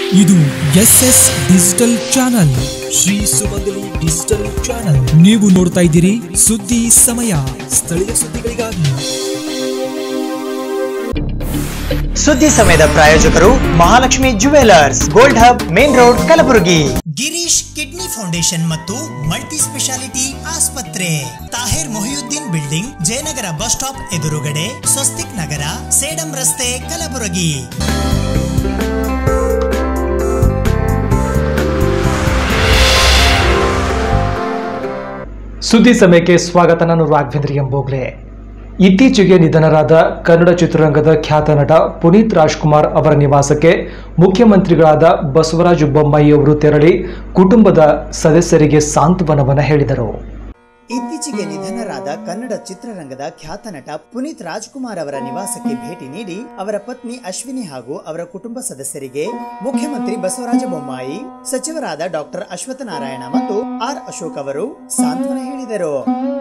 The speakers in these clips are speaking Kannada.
ಇದು S S digital channel Shri Sumangali digital channel ನೀವು ನೋಡ್ತಾ ಇದ್ದೀರಿ ಸುದ್ದಿ ಸಮಯ ಸ್ಥಳೀಯ ಸುದ್ದಿಗಳಿಗಾಗಿ ಸುದ್ದಿ ಸಮಯದ ಪ್ರಾಯೋಜಕರು Mahalakshmi jewellers gold hub main road Kalaburagi Girish kidney foundation ಮತ್ತು ಮಲ್ಟಿ ಸ್ಪೆಷಾಲಿಟಿ ಆಸ್ಪತ್ರೆ Tahir Mohiuddin building Jayanagar bus stop ಎದುರುಗಡೆ ಸ್ವಸ್ತಿಕ್ ನಗರ ಸೇಡಂ ರಸ್ತೆ ಕಲಬುರಗಿ ಸುದ್ದಿ ಸಮಯಕ್ಕೆ ಸ್ವಾಗತ ನಾನು ರಾಘವೇಂದ್ರ ಎಂಬೋಗ್ಲೆ ಇತ್ತೀಚೆಗೆ ನಿಧನರಾದ ಕನ್ನಡ ಚಿತ್ರರಂಗದ ಖ್ಯಾತ ನಟ ಪುನೀತ್ ರಾಜ್ಕುಮಾರ್ ಅವರ ನಿವಾಸಕ್ಕೆ ಮುಖ್ಯಮಂತ್ರಿಗಳಾದ ಬಸವರಾಜ ಬೊಮ್ಮಾಯಿ ಅವರು ತೆರಳಿ ಕುಟುಂಬದ ಸದಸ್ಯರಿಗೆ ಸಾಂತ್ವನವನ್ನ ಹೇಳಿದರು ಇತ್ತೀಚೆಗೆ ನಿಧನರಾದ ಕನ್ನಡ ಚಿತ್ರರಂಗದ ಖ್ಯಾತ ನಟ ಪುನೀತ್ ರಾಜ್ಕುಮಾರ್ ಅವರ ನಿವಾಸಕ್ಕೆ ಭೇಟಿ ನೀಡಿ ಅವರ ಪತ್ನಿ ಅಶ್ವಿನಿ ಹಾಗೂ ಅವರ ಕುಟುಂಬ ಸದಸ್ಯರಿಗೆ ಮುಖ್ಯಮಂತ್ರಿ ಬಸವರಾಜ ಬೊಮ್ಮಾಯಿ ಸಚಿವರಾದ ಡಾಕ್ಟರ್ ಅಶ್ವತ್ಥ ನಾರಾಯಣ ಮತ್ತು ಆರ್ ಅಶೋಕ್ ಅವರು ಸಾಂತ್ವನ ಹೇಳಿದರು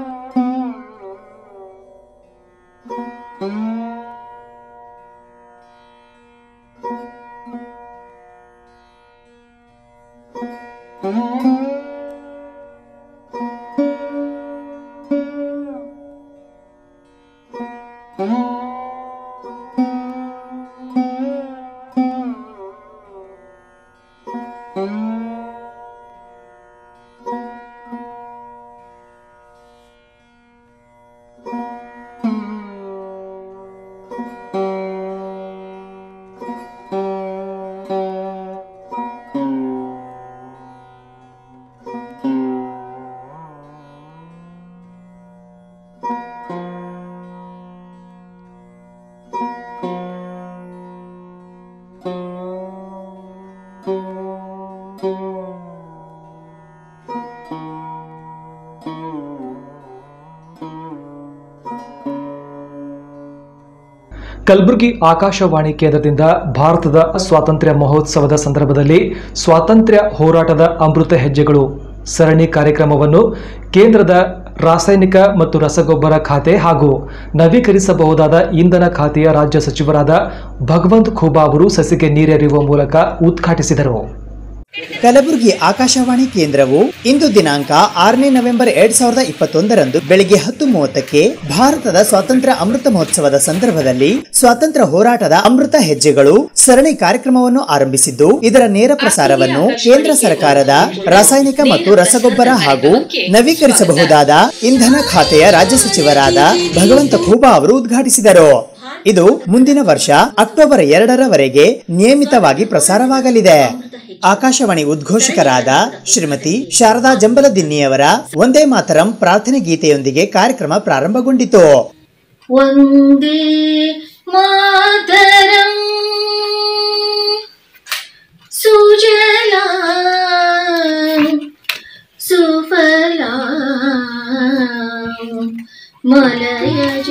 ಕಲಬುರಗಿ ಆಕಾಶವಾಣಿ ಕೇಂದ್ರದಿಂದ ಭಾರತದ ಸ್ವಾತಂತ್ರ್ಯ ಮಹೋತ್ಸವದ ಸಂದರ್ಭದಲ್ಲಿ ಸ್ವಾತಂತ್ರ್ಯ ಹೋರಾಟದ ಅಮೃತ ಹೆಜ್ಜೆಗಳು ಸರಣಿ ಕಾರ್ಯಕ್ರಮವನ್ನು ಕೇಂದ್ರದ ರಾಸಾಯನಿಕ ಮತ್ತು ರಸಗೊಬ್ಬರ ಖಾತೆ ಹಾಗೂ ನವೀಕರಿಸಬಹುದಾದ ಇಂಧನ ಖಾತೆಯ ರಾಜ್ಯ ಸಚಿವರಾದ ಭಗವಂತ್ ಖೂಬಾ ಅವರು ಸಸಿಗೆ ನೀರೆರೆಯುವ ಮೂಲಕ ಉದ್ಘಾಟಿಸಿದರು ಕಲಬುರಗಿ ಆಕಾಶವಾಣಿ ಕೇಂದ್ರವು ಇಂದು ದಿನಾಂಕ ಆರನೇ ನವೆಂಬರ್ ಎರಡ್ ಸಾವಿರದ ಇಪ್ಪತ್ತೊಂದರಂದು ಬೆಳಿಗ್ಗೆ ಹತ್ತು ಮೂವತ್ತಕ್ಕೆ ಭಾರತದ ಸ್ವಾತಂತ್ರ್ಯ ಅಮೃತ ಮಹೋತ್ಸವದ ಸಂದರ್ಭದಲ್ಲಿ ಸ್ವಾತಂತ್ರ್ಯ ಹೋರಾಟದ ಅಮೃತ ಹೆಜ್ಜೆಗಳು ಸರಣಿ ಕಾರ್ಯಕ್ರಮವನ್ನು ಆರಂಭಿಸಿದ್ದು ಇದರ ನೇರ ಪ್ರಸಾರವನ್ನು ಕೇಂದ್ರ ಸರ್ಕಾರದ ರಾಸಾಯನಿಕ ಮತ್ತು ರಸಗೊಬ್ಬರ ಹಾಗೂ ನವೀಕರಿಸಬಹುದಾದ ಇಂಧನ ಖಾತೆಯ ರಾಜ್ಯ ಸಚಿವರಾದ ಭಗವಂತ ಖೂಬಾ ಅವರು ಉದ್ಘಾಟಿಸಿದರು ಇದು ಮುಂದಿನ ವರ್ಷ ಅಕ್ಟೋಬರ್ ಎರಡರವರೆಗೆ ನಿಯಮಿತವಾಗಿ ಪ್ರಸಾರವಾಗಲಿದೆ ಆಕಾಶವಾಣಿ ಉದ್ಘೋಷಕರಾದ ಶ್ರೀಮತಿ ಶಾರದಾ ಜಂಬಲದಿನ್ನಿಯವರ ಒಂದೇ ಮಾತರಂ ಪ್ರಾರ್ಥನೆ ಗೀತೆಯೊಂದಿಗೆ ಕಾರ್ಯಕ್ರಮ ಪ್ರಾರಂಭಗೊಂಡಿತು वन्दे मातरम् सुजला सुफला मलयज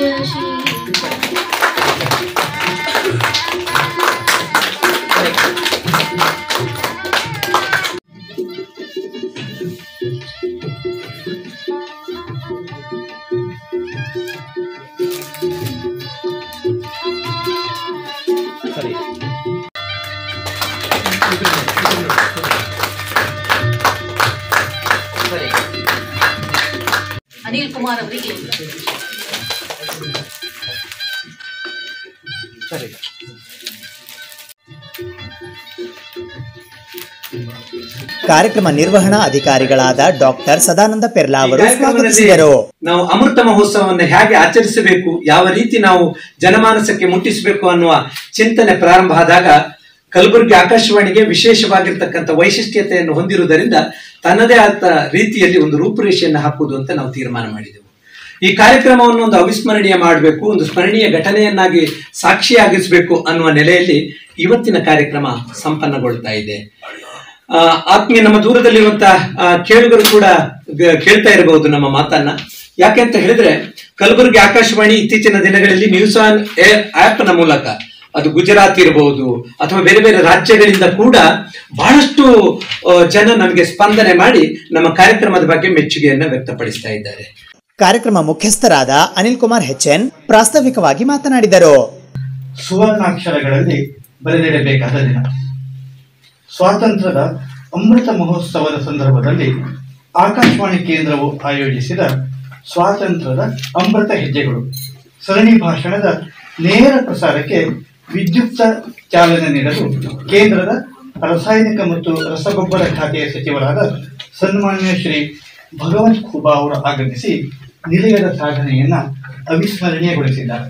ಅನಿಲ್ ಕುಮಾರ್ ಅವರಿಗೆ ಕಾರ್ಯಕ್ರಮ ನಿರ್ವಹಣಾ ಅಧಿಕಾರಿಗಳಾದ ಡಾಕ್ಟರ್ ಸದಾನಂದ ಪೆರ್ಲಾ ಅವರು ಸ್ವಾಗತಿಸಿದರು ನಾವು ಅಮೃತ ಮಹೋತ್ಸವವನ್ನು ಹೇಗೆ ಆಚರಿಸಬೇಕು ಯಾವ ರೀತಿ ನಾವು ಜನಮಾನಸಕ್ಕೆ ಮುಟ್ಟಿಸಬೇಕು ಅನ್ನುವ ಚಿಂತನೆ ಪ್ರಾರಂಭ ಆದಾಗ ಕಲಬುರಗಿ ಆಕಾಶವಾಣಿಗೆ ವಿಶೇಷವಾಗಿರ್ತಕ್ಕಂಥ ವೈಶಿಷ್ಟ್ಯತೆಯನ್ನು ಹೊಂದಿರುವುದರಿಂದ ತನ್ನದೇ ಆದ ರೀತಿಯಲ್ಲಿ ಒಂದು ರೂಪುರೇಷೆಯನ್ನು ಹಾಕುವುದು ಅಂತ ನಾವು ತೀರ್ಮಾನ ಮಾಡಿದೆವು ಈ ಕಾರ್ಯಕ್ರಮವನ್ನು ಒಂದು ಅವಿಸ್ಮರಣೀಯ ಮಾಡಬೇಕು ಒಂದು ಸ್ಮರಣೀಯ ಘಟನೆಯನ್ನಾಗಿ ಸಾಕ್ಷಿಯಾಗಿಸಬೇಕು ಅನ್ನುವ ನೆಲೆಯಲ್ಲಿ ಇವತ್ತಿನ ಕಾರ್ಯಕ್ರಮ ಸಂಪನ್ನಗೊಳ್ತಾ ಇದೆ ಆ, ಆತ್ಮೀಯ ನಮ್ಮ ದೂರದಲ್ಲಿರುವಂತಹ ಆ, ಕೇಳುಗರು ಕೂಡ ಗ- ಕೇಳ್ತಾ ಇರಬಹುದು ನಮ್ಮ ಮಾತನ್ನ ಯಾಕೆ ಅಂತ ಹೇಳಿದ್ರೆ ಕಲಬುರಗಿ ಆಕಾಶವಾಣಿ ಇತ್ತೀಚಿನ ದಿನಗಳಲ್ಲಿ ನ್ಯೂಸ್ ಆನ್ ಏರ್ ಆಪ್ ನ ಮೂಲಕ ಅದು ಗುಜರಾತ್ ಇರಬಹುದು ಅಥವಾ ಬೇರೆ ಬೇರೆ ರಾಜ್ಯಗಳಿಂದ ಕೂಡ ಬಹಳಷ್ಟು ಆ, ಜನ ನಮಗೆ ಸ್ಪಂದನೆ ಮಾಡಿ ನಮ್ಮ ಕಾರ್ಯಕ್ರಮದ ಬಗ್ಗೆ ಮೆಚ್ಚುಗೆಯನ್ನ ವ್ಯಕ್ತಪಡಿಸ್ತಾ ಇದ್ದಾರೆ ಕಾರ್ಯಕ್ರಮ ಮುಖ್ಯಸ್ಥರಾದ ಅನಿಲ್ ಕುಮಾರ್ ಹೆಚ್ಎನ್ ಪ್ರಾಸ್ತಾವಿಕವಾಗಿ ಮಾತನಾಡಿದರು ಸುವರ್ಣಾಕ್ಷರಗಳಲ್ಲಿ ಬರೆದಿಡಬೇಕಾದ ದಿನ ಸ್ವಾತಂತ್ರ್ಯದ ಅಮೃತ ಮಹೋತ್ಸವದ ಸಂದರ್ಭದಲ್ಲಿ ಆಕಾಶವಾಣಿ ಕೇಂದ್ರವು ಆಯೋಜಿಸಿದ ಸ್ವಾತಂತ್ರ್ಯದ ಅಮೃತ ಹೆಜ್ಜೆಗಳು ಸರಣಿ ಭಾಷಣದ ನೇರ ಪ್ರಸಾರಕ್ಕೆ ವಿದ್ಯುಕ್ತ ಚಾಲನೆ ನೀಡಲು ಕೇಂದ್ರದ ರಾಸಾಯನಿಕ ಮತ್ತು ರಸಗೊಬ್ಬರ ಖಾತೆಯ ಸಚಿವರಾದ ಸನ್ಮಾನ್ಯ ಶ್ರೀ ಭಗವಂತ್ ಖೂಬಾ ಅವರು ಆಗಮಿಸಿ ನಿಲಯದ ಸಾಧನೆಯನ್ನ ಅವಿಸ್ಮರಣೀಯಗೊಳಿಸಿದ್ದಾರೆ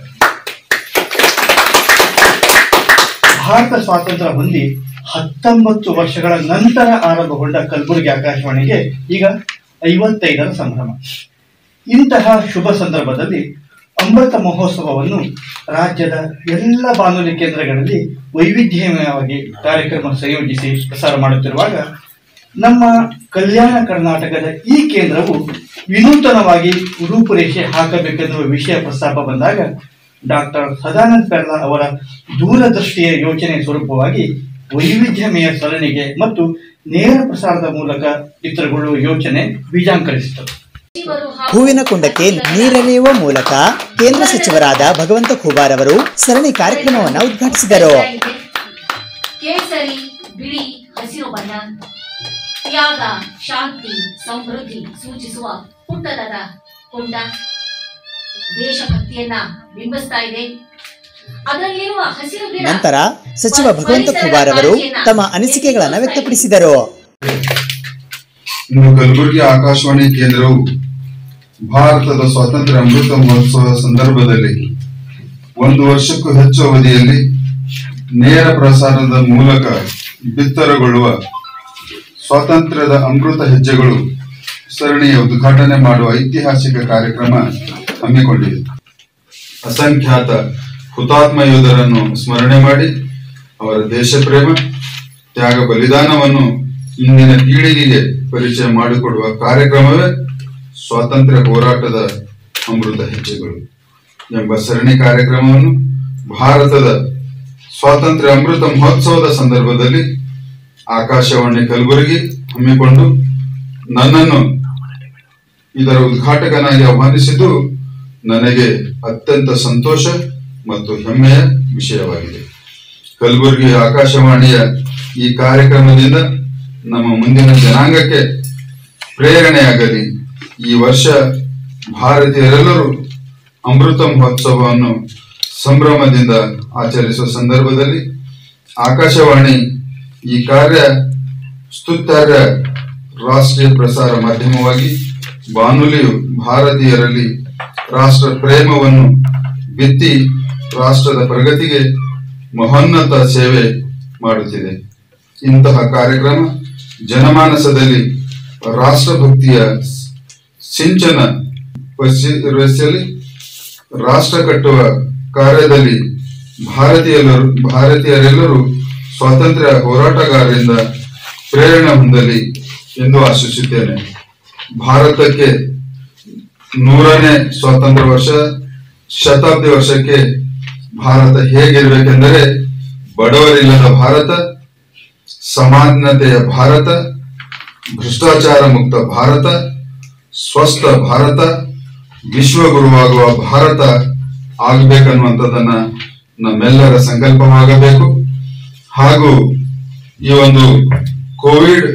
ಭಾರತ ಸ್ವಾತಂತ್ರ್ಯ ಹೊಂದಿ ಹತ್ತೊಂಬತ್ತು ವರ್ಷಗಳ ನಂತರ ಆರಂಭಗೊಂಡ ಕಲಬುರಗಿ ಆಕಾಶವಾಣಿಗೆ ಈಗ ಐವತ್ತೈದರ ಸಂಭ್ರಮ ಇಂತಹ ಶುಭ ಸಂದರ್ಭದಲ್ಲಿ ಅಮೃತ ಮಹೋತ್ಸವವನ್ನು ರಾಜ್ಯದ ಎಲ್ಲ ಬಾನುಲಿ ಕೇಂದ್ರಗಳಲ್ಲಿ ವೈವಿಧ್ಯಮಯವಾಗಿ ಕಾರ್ಯಕ್ರಮ ಸಂಯೋಜಿಸಿ ಪ್ರಸಾರ ಮಾಡುತ್ತಿರುವಾಗ ನಮ್ಮ ಕಲ್ಯಾಣ ಕರ್ನಾಟಕದ ಈ ಕೇಂದ್ರವು ವಿನೂತನವಾಗಿ ರೂಪುರೇಷೆ ಹಾಕಬೇಕೆನ್ನುವ ವಿಷಯ ಪ್ರಸ್ತಾಪ ಬಂದಾಗ ಡಾಕ್ಟರ್ ಸದಾನಂದ ಪೆರ್ಲಾ ಅವರ ದೂರದೃಷ್ಟಿಯ ಯೋಚನೆ ಸ್ವರೂಪವಾಗಿ ವೈವಿಧ್ಯಮಯ ಸರಣಿಗೆ ಮತ್ತು ನೇರ ಪ್ರಸಾರದ ಮೂಲಕ ಚಿತ್ರಗೊಳ್ಳುವ ಯೋಚನೆ ಬೀಜಾಂಕರಿಸಿತು ಹೂವಿನ ಕುಂಡಕ್ಕೆ ನೀರೆಳೆಯುವ ಮೂಲಕ ಕೇಂದ್ರ ಸಚಿವರಾದ ಭಗವಂತ ಖೂಬಾರ್ ಅವರು ಸರಣಿ ಕಾರ್ಯಕ್ರಮವನ್ನು ಉದ್ಘಾಟಿಸಿದರು ಕೇಸರಿ ಬಿಳಿ ಹಸಿರು ಬಣ್ಣ ತ್ಯಾಗ ಶಾಂತಿ ಸಮೃದ್ಧಿ ಸೂಚಿಸುವ ಪುಟ್ಟದಾದ ಕುಂಡ ದೇಶಭಕ್ತಿಯನ್ನ ಬಿಂಬಿಸ್ತಾ ಇದೆ ಅದರಲ್ಲಿರುವ ಹಸಿರು ಗಿಡ ನಂತರ ಸಚಿವ ಭಗವಂತ ಖೂಬಾರ್ ಅವರು ತಮ್ಮ ಅನಿಸಿಕೆಗಳನ್ನು ವ್ಯಕ್ತಪಡಿಸಿದರು ಇನ್ನು ಕಲಬುರಗಿ ಆಕಾಶವಾಣಿ ಕೇಂದ್ರವು ಭಾರತದ ಸ್ವಾತಂತ್ರ್ಯ ಅಮೃತ ಮಹೋತ್ಸವ ಸಂದರ್ಭದಲ್ಲಿ ಒಂದು ವರ್ಷಕ್ಕೂ ಹೆಚ್ಚು ಅವಧಿಯಲ್ಲಿ ನೇರ ಪ್ರಸಾರದ ಮೂಲಕ ಬಿತ್ತರಗೊಳ್ಳುವ ಸ್ವಾತಂತ್ರ್ಯದ ಅಮೃತ ಹೆಜ್ಜೆಗಳು ಸರಣಿಯ ಉದ್ಘಾಟನೆ ಮಾಡುವ ಐತಿಹಾಸಿಕ ಕಾರ್ಯಕ್ರಮ ಹಮ್ಮಿಕೊಂಡಿದೆ ಅಸಂಖ್ಯಾತ ಹುತಾತ್ಮ ಯೋಧರನ್ನು ಸ್ಮರಣೆ ಮಾಡಿ ಅವರ ದೇಶ ಪ್ರೇಮ ತ್ಯಾಗ ಬಲಿದಾನವನ್ನು ಇಂದಿನ ಪೀಳಿಗೆಗೆ ಪರಿಚಯ ಮಾಡಿಕೊಡುವ ಕಾರ್ಯಕ್ರಮವೇ ಸ್ವಾತಂತ್ರ್ಯ ಹೋರಾಟದ ಅಮೃತ ಹೆಜ್ಜೆಗಳು ಎಂಬ ಸರಣಿ ಕಾರ್ಯಕ್ರಮವನ್ನು ಭಾರತದ ಸ್ವಾತಂತ್ರ್ಯ ಅಮೃತ ಮಹೋತ್ಸವದ ಸಂದರ್ಭದಲ್ಲಿ ಆಕಾಶವಾಣಿ ಕಲಬುರಗಿ ಹಮ್ಮಿಕೊಂಡು ನನ್ನನ್ನು ಇದರ ಉದ್ಘಾಟಕನಾಗಿ ಆಹ್ವಾನಿಸಿದ್ದು ನನಗೆ ಅತ್ಯಂತ ಸಂತೋಷ ಮತ್ತು ಹೆಮ್ಮೆಯ ವಿಷಯವಾಗಿದೆ ಕಲಬುರಗಿ ಆಕಾಶವಾಣಿಯ ಈ ಕಾರ್ಯಕ್ರಮದಿಂದ ನಮ್ಮ ಮುಂದಿನ ಜನಾಂಗಕ್ಕೆ ಪ್ರೇರಣೆಯಾಗಲಿ ಈ ವರ್ಷ ಭಾರತೀಯರೆಲ್ಲರೂ ಅಮೃತ ಮಹೋತ್ಸವವನ್ನು ಸಂಭ್ರಮದಿಂದ ಆಚರಿಸುವ ಸಂದರ್ಭದಲ್ಲಿ ಆಕಾಶವಾಣಿ ಈ ಕಾರ್ಯ ಸ್ತುತ್ಯಾರ್ಯ ರಾಷ್ಟ್ರೀಯ ಪ್ರಸಾರ ಮಾಧ್ಯಮವಾಗಿ ಬಾನುಲಿಯು ಭಾರತೀಯರಲ್ಲಿ ರಾಷ್ಟ್ರ ಪ್ರೇಮವನ್ನು ಬಿತ್ತಿ ರಾಷ್ಟ್ರದ ಪ್ರಗತಿಗೆ ಮಹೋನ್ನತ ಸೇವೆ ಮಾಡುತ್ತಿದೆ ಇಂತಹ ಕಾರ್ಯಕ್ರಮ ಜನಮಾನಸದಲ್ಲಿ ರಾಷ್ಟ್ರಭಕ್ತಿಯ ಸಿಂಚನ ವಹಿಸಲಿ ರಾಷ್ಟ್ರ ಕಟ್ಟುವ ಕಾರ್ಯದಲ್ಲಿ ಭಾರತೀಯರು ಭಾರತೀಯರೆಲ್ಲರೂ ಸ್ವಾತಂತ್ರ್ಯ ಹೋರಾಟಗಾರರಿಂದ ಪ್ರೇರಣೆ ಹೊಂದಲಿ ಎಂದು ಆಶಿಸುತ್ತೇನೆ ಭಾರತಕ್ಕೆ ನೂರನೇ ಸ್ವಾತಂತ್ರ್ಯ ವರ್ಷ ಶತಾಬ್ದಿ ವರ್ಷಕ್ಕೆ ಭಾರತ ಹೇಗಿರಬೇಕೆಂದರೆ ಬಡವರಿಲ್ಲದ ಭಾರತ ಸಮಾನತೆಯ ಭಾರತ ಭ್ರಷ್ಟಾಚಾರ ಮುಕ್ತ ಭಾರತ ಸ್ವಸ್ಥ ಭಾರತ ವಿಶ್ವಗುರುವಾಗುವ ಭಾರತ ಆಗಬೇಕನ್ನುವಂಥದ್ದನ್ನ ನಮ್ಮೆಲ್ಲರ ಸಂಕಲ್ಪವಾಗಬೇಕು ಹಾಗೂ ಈ ಒಂದು ಕೋವಿಡ್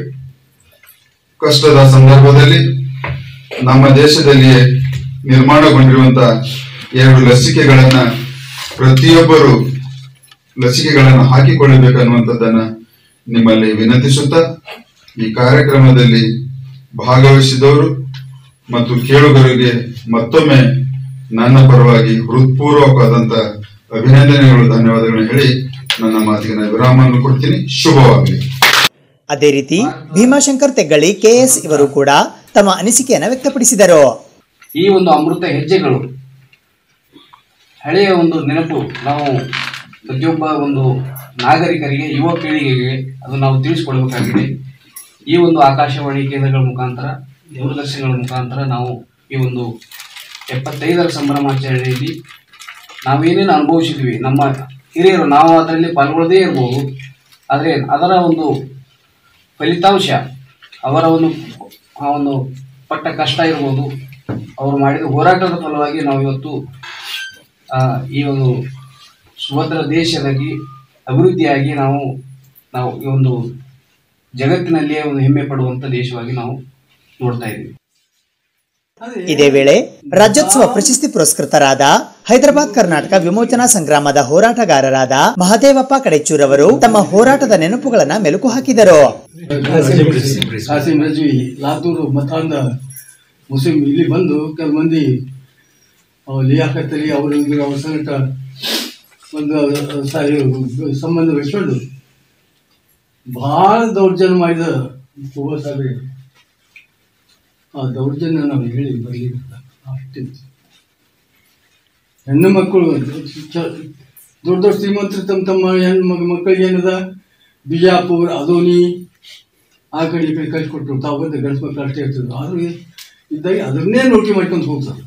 ಕಷ್ಟದ ಸಂದರ್ಭದಲ್ಲಿ ನಮ್ಮ ದೇಶದಲ್ಲಿಯೇ ನಿರ್ಮಾಣಗೊಂಡಿರುವಂತಹ ಎರಡು ಲಸಿಕೆಗಳನ್ನ ಪ್ರತಿಯೊಬ್ಬರು ಲಸಿಕೆಗಳನ್ನು ಹಾಕಿಕೊಳ್ಳಬೇಕನ್ನುವಂಥದ್ದನ್ನ ನಿಮ್ಮಲ್ಲಿ ವಿನಂತಿಸುತ್ತಾ ಈ ಕಾರ್ಯಕ್ರಮದಲ್ಲಿ ಭಾಗವಹಿಸಿದವರು ಮತ್ತು ಕೇಳುಗರಿಗೆ ಮತ್ತೊಮ್ಮೆ ನನ್ನ ಪರವಾಗಿ ಹೃತ್ಪೂರ್ವಕವಾದಂತ ಅಭಿನಂದನೆಗಳು ಧನ್ಯವಾದಗಳನ್ನು ಹೇಳಿ ನನ್ನ ಮಾತಿನ ವಿರಾಮವನ್ನು ಕೊಡ್ತೀನಿ ಶುಭವಾಗಲಿ ಅದೇ ರೀತಿ ಭೀಮಾಶಂಕರ್ ತೆಗ್ಗಳಿ ಕೆಎಸ್ ಇವರು ಕೂಡ ತಮ್ಮ ಅನಿಸಿಕೆಯನ್ನು ವ್ಯಕ್ತಪಡಿಸಿದರು ಈ ಒಂದು ಅಮೃತ ಹೆಜ್ಜೆಗಳು ಹಳೆಯ ಒಂದು ನೆನಪು ನಾವು ಪ್ರತಿಯೊಬ್ಬ ಒಂದು ನಾಗರಿಕರಿಗೆ ಯುವ ಪೀಳಿಗೆಗೆ ಅದು ನಾವು ತಿಳಿಸ್ಕೊಡ್ಬೇಕಾಗಿದೆ ಈ ಒಂದು ಆಕಾಶವಾಣಿ ಕೇಂದ್ರಗಳ ಮುಖಾಂತರ ದೂರದರ್ಶನಗಳ ಮುಖಾಂತರ ನಾವು ಈ ಒಂದು ಎಪ್ಪತ್ತೈದರ ಸಂಭ್ರಮಾಚರಣೆಯಲ್ಲಿ ನಾವೇನೇನು ಅನುಭವಿಸಿದ್ವಿ ನಮ್ಮ ಹಿರಿಯರು ನಾವು ಅದರಲ್ಲಿ ಪಾಲ್ಗೊಳ್ಳದೇ ಇರ್ಬೋದು ಆದರೆ ಅದರ ಒಂದು ಫಲಿತಾಂಶ ಅವರ ಒಂದು ಆ ಒಂದು ಪಟ್ಟ ಕಷ್ಟ ಇರ್ಬೋದು ಅವರು ಮಾಡಿದ ಹೋರಾಟದ ಫಲವಾಗಿ ನಾವು ಇವತ್ತು ಆ, ಈ ಒಂದು ಸುಭದ್ರ ದೇಶದಾಗಿ ಅಭಿವೃದ್ಧಿಯಾಗಿ ನಾವು ನಾವು ಈ ಒಂದು ಜಗತ್ತಿನಲ್ಲಿಯೇ ಒಂದು ಹೆಮ್ಮೆ ಪಡುವಂತ ದೇಶವಾಗಿ ನಾವು ನೋಡ್ತಾ ಇದ್ದೀವಿ ಇದೇ ವೇಳೆ ರಾಜ್ಯೋತ್ಸವ ಪ್ರಶಸ್ತಿ ಪುರಸ್ಕೃತರಾದ ಹೈದರಾಬಾದ್ ಕರ್ನಾಟಕ ವಿಮೋಚನಾ ಸಂಗ್ರಾಮದ ಹೋರಾಟಗಾರರಾದ ಮಹದೇವಪ್ಪ ಕಡೆಚೂರ್ ಅವರು ತಮ್ಮ ಹೋರಾಟದ ನೆನಪುಗಳನ್ನ ಮೆಲುಕು ಹಾಕಿದರು ಕಾಸಿಂ ರಜ್ವಿ ಲಾತೂರು ಮತಾಂಧ ಮುಸ್ಲಿಂ ಇಲ್ಲಿ ಬಂದು ಕೆಲವು ಮಂದಿ ಅಹ್, ಲಿಯಾಕತ್ ಅಲಿ ಅವರು ಇವರು ಅವ್ರ ಸಂಗಟ ಒಂದು ಅಹ್, ಸಾರಿ ಸಂಬಂಧ ಬೆಳೆಸ್ಕೊಂಡು ಭಾಳ ದೌರ್ಜನ್ಯ ಮಾಡಿದ ಒಬ್ಬ ಸಾರಿ ಆ ದೌರ್ಜನ್ಯ ನಾವು ಹೇಳಿ ಬರಲಿಲ್ಲ ಅಷ್ಟೇ ಹೆಣ್ಣು ಮಕ್ಕಳು ಚ- ದೊಡ್ಡ ದೊಡ್ಡ ಶ್ರೀಮಂತರು ತಮ್ಮ ತಮ್ಮ ಹೆಣ್ಣು ಮಗ ಮಕ್ಕಳಿಗೆ ಏನದ ಬಿಜಾಪುರ ಅದೋನಿ ಆ ಕಡೆ ಈ ಕಡೆ ಕಳಿಸ್ಕೊಟ್ರು ತಾವು ಬಂದು ಗಂಡು ಮಕ್ಕಳು ಅಷ್ಟೇ ಇರ್ತಿದ್ರು ಆದ್ರೂ ಇದ್ದಾಗ ಅದನ್ನೇ ನೋಟಿ ಮಾಡ್ಕೊಂಡು ಹೋಗ್ತಾರೆ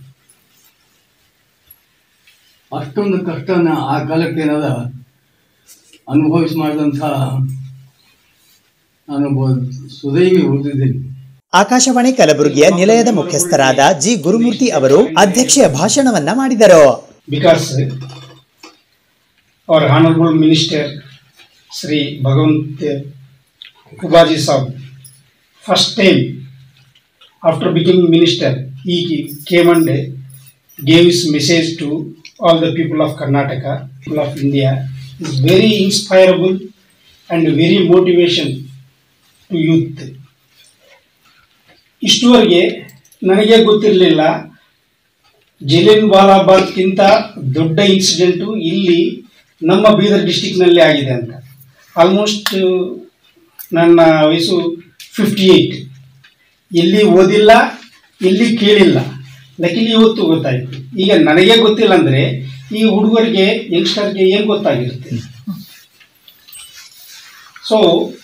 ಅಷ್ಟೊಂದು ಕಷ್ಟನ ಆ ಕಾಲಕ್ಕೆ ಏನದ ಅನುಭವಿಸಿ ಮಾಡಿದಂಥ ನಾನು ಒಬ್ಬ ಸುದೈವಿ ಉಳಿದಿದ್ದೀನಿ ಆಕಾಶವಾಣಿ ಕಲಬುರಗಿಯ ನಿಲಯದ ಮುಖ್ಯಸ್ಥರಾದ ಜಿ ಗುರುಮೂರ್ತಿ ಅವರು ಅಧ್ಯಕ್ಷೀಯ ಭಾಷಣವನ್ನ ಮಾಡಿದರು because our honorable minister Sri Bhagwant Kubaji Sahab first time after becoming minister he came and gave his message to all the people of Karnataka people of India is very inspirable and very motivation to youth ಇಷ್ಟುವರೆಗೆ ನನಗೆ ಗೊತ್ತಿರಲಿಲ್ಲ ಜಲಿಯನ್ ವಾಲಾಬಾಗ್ಗಿಂತ ದೊಡ್ಡ ಇನ್ಸಿಡೆಂಟು ಇಲ್ಲಿ ನಮ್ಮ ಬೀದರ್ ಡಿಸ್ಟಿಕ್ನಲ್ಲಿ ಆಗಿದೆ ಅಂತ ಆಲ್ಮೋಸ್ಟ್ ನನ್ನ ವಯಸ್ಸು ಫಿಫ್ಟಿ ಏಯ್ಟ್ ಎಲ್ಲಿ ಓದಿಲ್ಲ ಎಲ್ಲಿ ಕೇಳಿಲ್ಲ ಲಕಿಲಿ ಇವತ್ತು ಗೊತ್ತಾಯಿತು ಈಗ ನನಗೆ ಗೊತ್ತಿಲ್ಲ ಅಂದರೆ ಈ ಹುಡುಗರಿಗೆ ಯಂಗ್ಸ್ಟರ್ಗೆ ಏನು ಗೊತ್ತಾಗಿರುತ್ತೆ so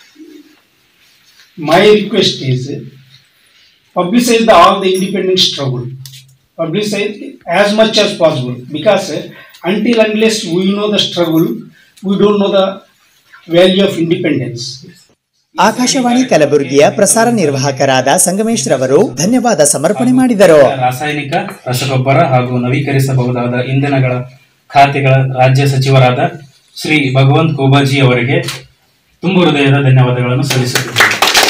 my request is publicize the, all the independent struggle. Publicize as much as possible because uh, until unless we know the struggle, we don't know the value of independence. Akashvani ಕಲಬುರಗಿಯ ಪ್ರಸಾರ ನಿರ್ವಾಹಕರಾದ ಸಂಗಮೇಶ್ ರವರು ಧನ್ಯವಾದ ಸಮರ್ಪಣೆ ಮಾಡಿದರು ರಾಸಾಯನಿಕ ರಸಗೊಬ್ಬರ ಹಾಗೂ ನವೀಕರಿಸಬಹುದಾದ ಇಂಧನಗಳ ಖಾತೆಗಳ ರಾಜ್ಯ ಸಚಿವರಾದ ಶ್ರೀ ಭಗವಂತ್ ಕೋಬಾಜಿ ಅವರಿಗೆ ತುಂಬು ಹೃದಯದ ಧನ್ಯವಾದಗಳನ್ನು ಸಲ್ಲಿಸುತ್ತಿದ್ದೇನೆ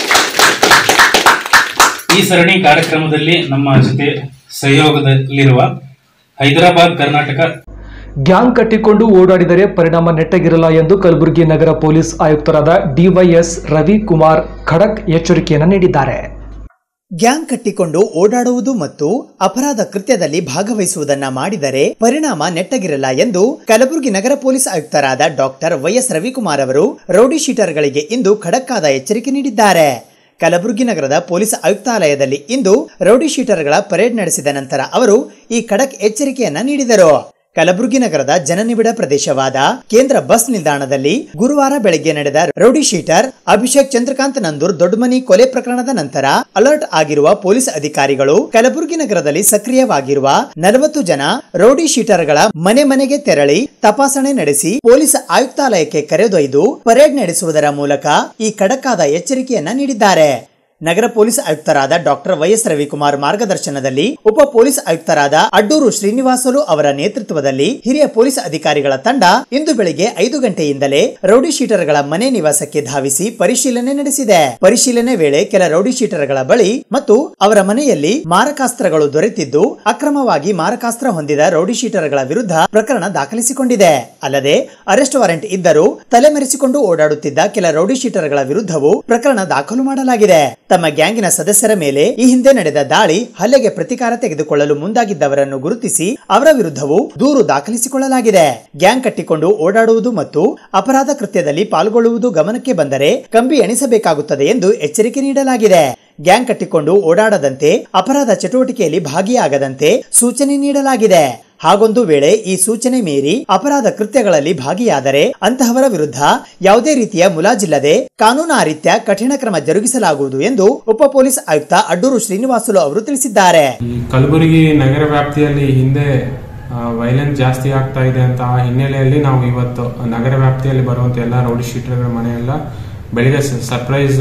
ಈ ಸರಣಿ ಕಾರ್ಯಕ್ರಮದಲ್ಲಿ ನಮ್ಮ ಜೊತೆ ಸಹಯೋಗದಲ್ಲಿರುವ ಹೈದರಾಬಾದ್ ಕರ್ನಾಟಕ ಗ್ಯಾಂಗ್ ಕಟ್ಟಿಕೊಂಡು ಓಡಾಡಿದರೆ ಪರಿಣಾಮ ನೆಟ್ಟಗಿರಲ್ಲ ಎಂದು ಕಲಬುರಗಿ ನಗರ ಪೊಲೀಸ್ ಆಯುಕ್ತರಾದ ಡಿವೈಎಸ್ ರವಿಕುಮಾರ್ ಖಡಕ್ ಎಚ್ಚರಿಕೆಯನ್ನು ನೀಡಿದ್ದಾರೆ ಗ್ಯಾಂಗ್ ಕಟ್ಟಿಕೊಂಡು ಓಡಾಡುವುದು ಮತ್ತು ಅಪರಾಧ ಕೃತ್ಯದಲ್ಲಿ ಭಾಗವಹಿಸುವುದನ್ನ ಮಾಡಿದರೆ ಪರಿಣಾಮ ನೆಟ್ಟಗಿರಲ್ಲ ಎಂದು ಕಲಬುರಗಿ ನಗರ ಪೊಲೀಸ್ ಆಯುಕ್ತರಾದ ಡಾಕ್ಟರ್ ವೈಎಸ್ ರವಿಕುಮಾರ್ ಅವರು ರೌಡಿ ಶೀಟರ್ಗಳಿಗೆ ಇಂದು ಖಡಕ್ಕಾದ ಎಚ್ಚರಿಕೆ ನೀಡಿದ್ದಾರೆ ಕಲಬುರಗಿ ನಗರದ ಪೊಲೀಸ್ ಆಯುಕ್ತಾಲಯದಲ್ಲಿ ಇಂದು ರೌಡಿ ಶೀಟರ್ಗಳ ಪರೇಡ್ ನಡೆಸಿದ ನಂತರ ಅವರು ಈ ಖಡಕ್ ಎಚ್ಚರಿಕೆಯನ್ನ ನೀಡಿದರು ಕಲಬುರಗಿ ನಗರದ ಜನನಿಬಿಡ ಪ್ರದೇಶವಾದ ಕೇಂದ್ರ ಬಸ್ ನಿಲ್ದಾಣದಲ್ಲಿ ಗುರುವಾರ ಬೆಳಗ್ಗೆ ನಡೆದ ರೌಡಿ ಶೀಟರ್ ಅಭಿಷೇಕ್ ಚಂದ್ರಕಾಂತ್ ನಂದೂರ್ ದೊಡ್ಡಮನಿ ಕೊಲೆ ಪ್ರಕರಣದ ನಂತರ ಅಲರ್ಟ್ ಆಗಿರುವ ಪೊಲೀಸ್ ಅಧಿಕಾರಿಗಳು ಕಲಬುರಗಿ ನಗರದಲ್ಲಿ ಸಕ್ರಿಯವಾಗಿರುವ ನಲವತ್ತು ಜನ ರೌಡಿ ಶೀಟರ್ಗಳ ಮನೆ ಮನೆಗೆ ತೆರಳಿ ತಪಾಸಣೆ ನಡೆಸಿ ಪೊಲೀಸ್ ಆಯುಕ್ತಾಲಯಕ್ಕೆ ಕರೆದೊಯ್ದು ಪರೇಡ್ ನಡೆಸುವುದರ ಮೂಲಕ ಈ ಖಡಕ್ಕಾದ ಎಚ್ಚರಿಕೆಯನ್ನ ನೀಡಿದ್ದಾರೆ ನಗರ ಪೊಲೀಸ್ ಆಯುಕ್ತರಾದ ಡಾಕ್ಟರ್ ವೈಎಸ್ ರವಿಕುಮಾರ್ ಮಾರ್ಗದರ್ಶನದಲ್ಲಿ ಉಪ ಪೊಲೀಸ್ ಆಯುಕ್ತರಾದ ಅಡ್ಡೂರು ಶ್ರೀನಿವಾಸಲು ಅವರ ನೇತೃತ್ವದಲ್ಲಿ ಹಿರಿಯ ಪೊಲೀಸ್ ಅಧಿಕಾರಿಗಳ ತಂಡ ಇಂದು ಬೆಳಿಗ್ಗೆ ಐದು ಗಂಟೆಯಿಂದಲೇ ರೌಡಿ ಶೀಟರ್ಗಳ ಮನೆ ನಿವಾಸಕ್ಕೆ ಧಾವಿಸಿ ಪರಿಶೀಲನೆ ನಡೆಸಿದೆ ಪರಿಶೀಲನೆ ವೇಳೆ ಕೆಲ ರೌಡಿ ಶೀಟರ್ಗಳ ಬಳಿ ಮತ್ತು ಅವರ ಮನೆಯಲ್ಲಿ ಮಾರಕಾಸ್ತ್ರಗಳು ದೊರೆತಿದ್ದು ಅಕ್ರಮವಾಗಿ ಮಾರಕಾಸ್ತ್ರ ಹೊಂದಿದ ರೌಡಿ ಶೀಟರ್ಗಳ ವಿರುದ್ಧ ಪ್ರಕರಣ ದಾಖಲಿಸಿಕೊಂಡಿದೆ ಅಲ್ಲದೆ ಅರೆಸ್ಟ್ ವಾರೆಂಟ್ ಇದ್ದರೂ ತಲೆಮರೆಸಿಕೊಂಡು ಓಡಾಡುತ್ತಿದ್ದ ಕೆಲ ರೌಡಿ ಶೀಟರ್ಗಳ ವಿರುದ್ಧವೂ ಪ್ರಕರಣ ದಾಖಲು ಮಾಡಲಾಗಿದೆ ತಮ್ಮ ಗ್ಯಾಂಗಿನ ಸದಸ್ಯರ ಮೇಲೆ ಈ ಹಿಂದೆ ನಡೆದ ದಾಳಿ ಹಲ್ಲೆಗೆ ಪ್ರತಿಕಾರ ತೆಗೆದುಕೊಳ್ಳಲು ಮುಂದಾಗಿದ್ದವರನ್ನು ಗುರುತಿಸಿ ಅವರ ವಿರುದ್ಧವೂ ದೂರು ದಾಖಲಿಸಿಕೊಳ್ಳಲಾಗಿದೆ ಗ್ಯಾಂಗ್ ಕಟ್ಟಿಕೊಂಡು ಓಡಾಡುವುದು ಮತ್ತು ಅಪರಾಧ ಕೃತ್ಯದಲ್ಲಿ ಪಾಲ್ಗೊಳ್ಳುವುದು ಗಮನಕ್ಕೆ ಬಂದರೆ ಕಂಬಿ ಎಣಿಸಬೇಕಾಗುತ್ತದೆ ಎಂದು ಎಚ್ಚರಿಕೆ ನೀಡಲಾಗಿದೆ ಗ್ಯಾಂಗ್ ಕಟ್ಟಿಕೊಂಡು ಓಡಾಡದಂತೆ ಅಪರಾಧ ಚಟುವಟಿಕೆಯಲ್ಲಿ ಭಾಗಿಯಾಗದಂತೆ ಸೂಚನೆ ನೀಡಲಾಗಿದೆ ಹಾಗೊಂದು ವೇಳೆ ಈ ಸೂಚನೆ ಮೀರಿ ಅಪರಾಧ ಕೃತ್ಯಗಳಲ್ಲಿ ಭಾಗಿಯಾದರೆ ಅಂತಹವರ ವಿರುದ್ಧ ಯಾವುದೇ ರೀತಿಯ ಮುಲಾಜಿಲ್ಲದೆ ಕಾನೂನಾರೀತ್ಯ ಕಠಿಣ ಕ್ರಮ ಜರುಗಿಸಲಾಗುವುದು ಎಂದು ಉಪ ಪೊಲೀಸ್ ಆಯುಕ್ತ ಅಡ್ಡೂರು ಶ್ರೀನಿವಾಸುಲು ಅವರು ತಿಳಿಸಿದ್ದಾರೆ ಈ ಕಲಬುರಗಿ ನಗರ ವ್ಯಾಪ್ತಿಯಲ್ಲಿ ಹಿಂದೆ ವೈಲೆನ್ಸ್ ಜಾಸ್ತಿ ಆಗ್ತಾ ಇದೆ ಅಂತ ಆ ಹಿನ್ನೆಲೆಯಲ್ಲಿ ನಾವು ಇವತ್ತು ನಗರ ವ್ಯಾಪ್ತಿಯಲ್ಲಿ ಬರುವಂತ ಎಲ್ಲ ರೌಡಿ ಶೀಟರ್ಗಳ ಮನೆಯೆಲ್ಲ ಬೆಳಿಗ್ಗೆ ಸರ್ಪ್ರೈಸ್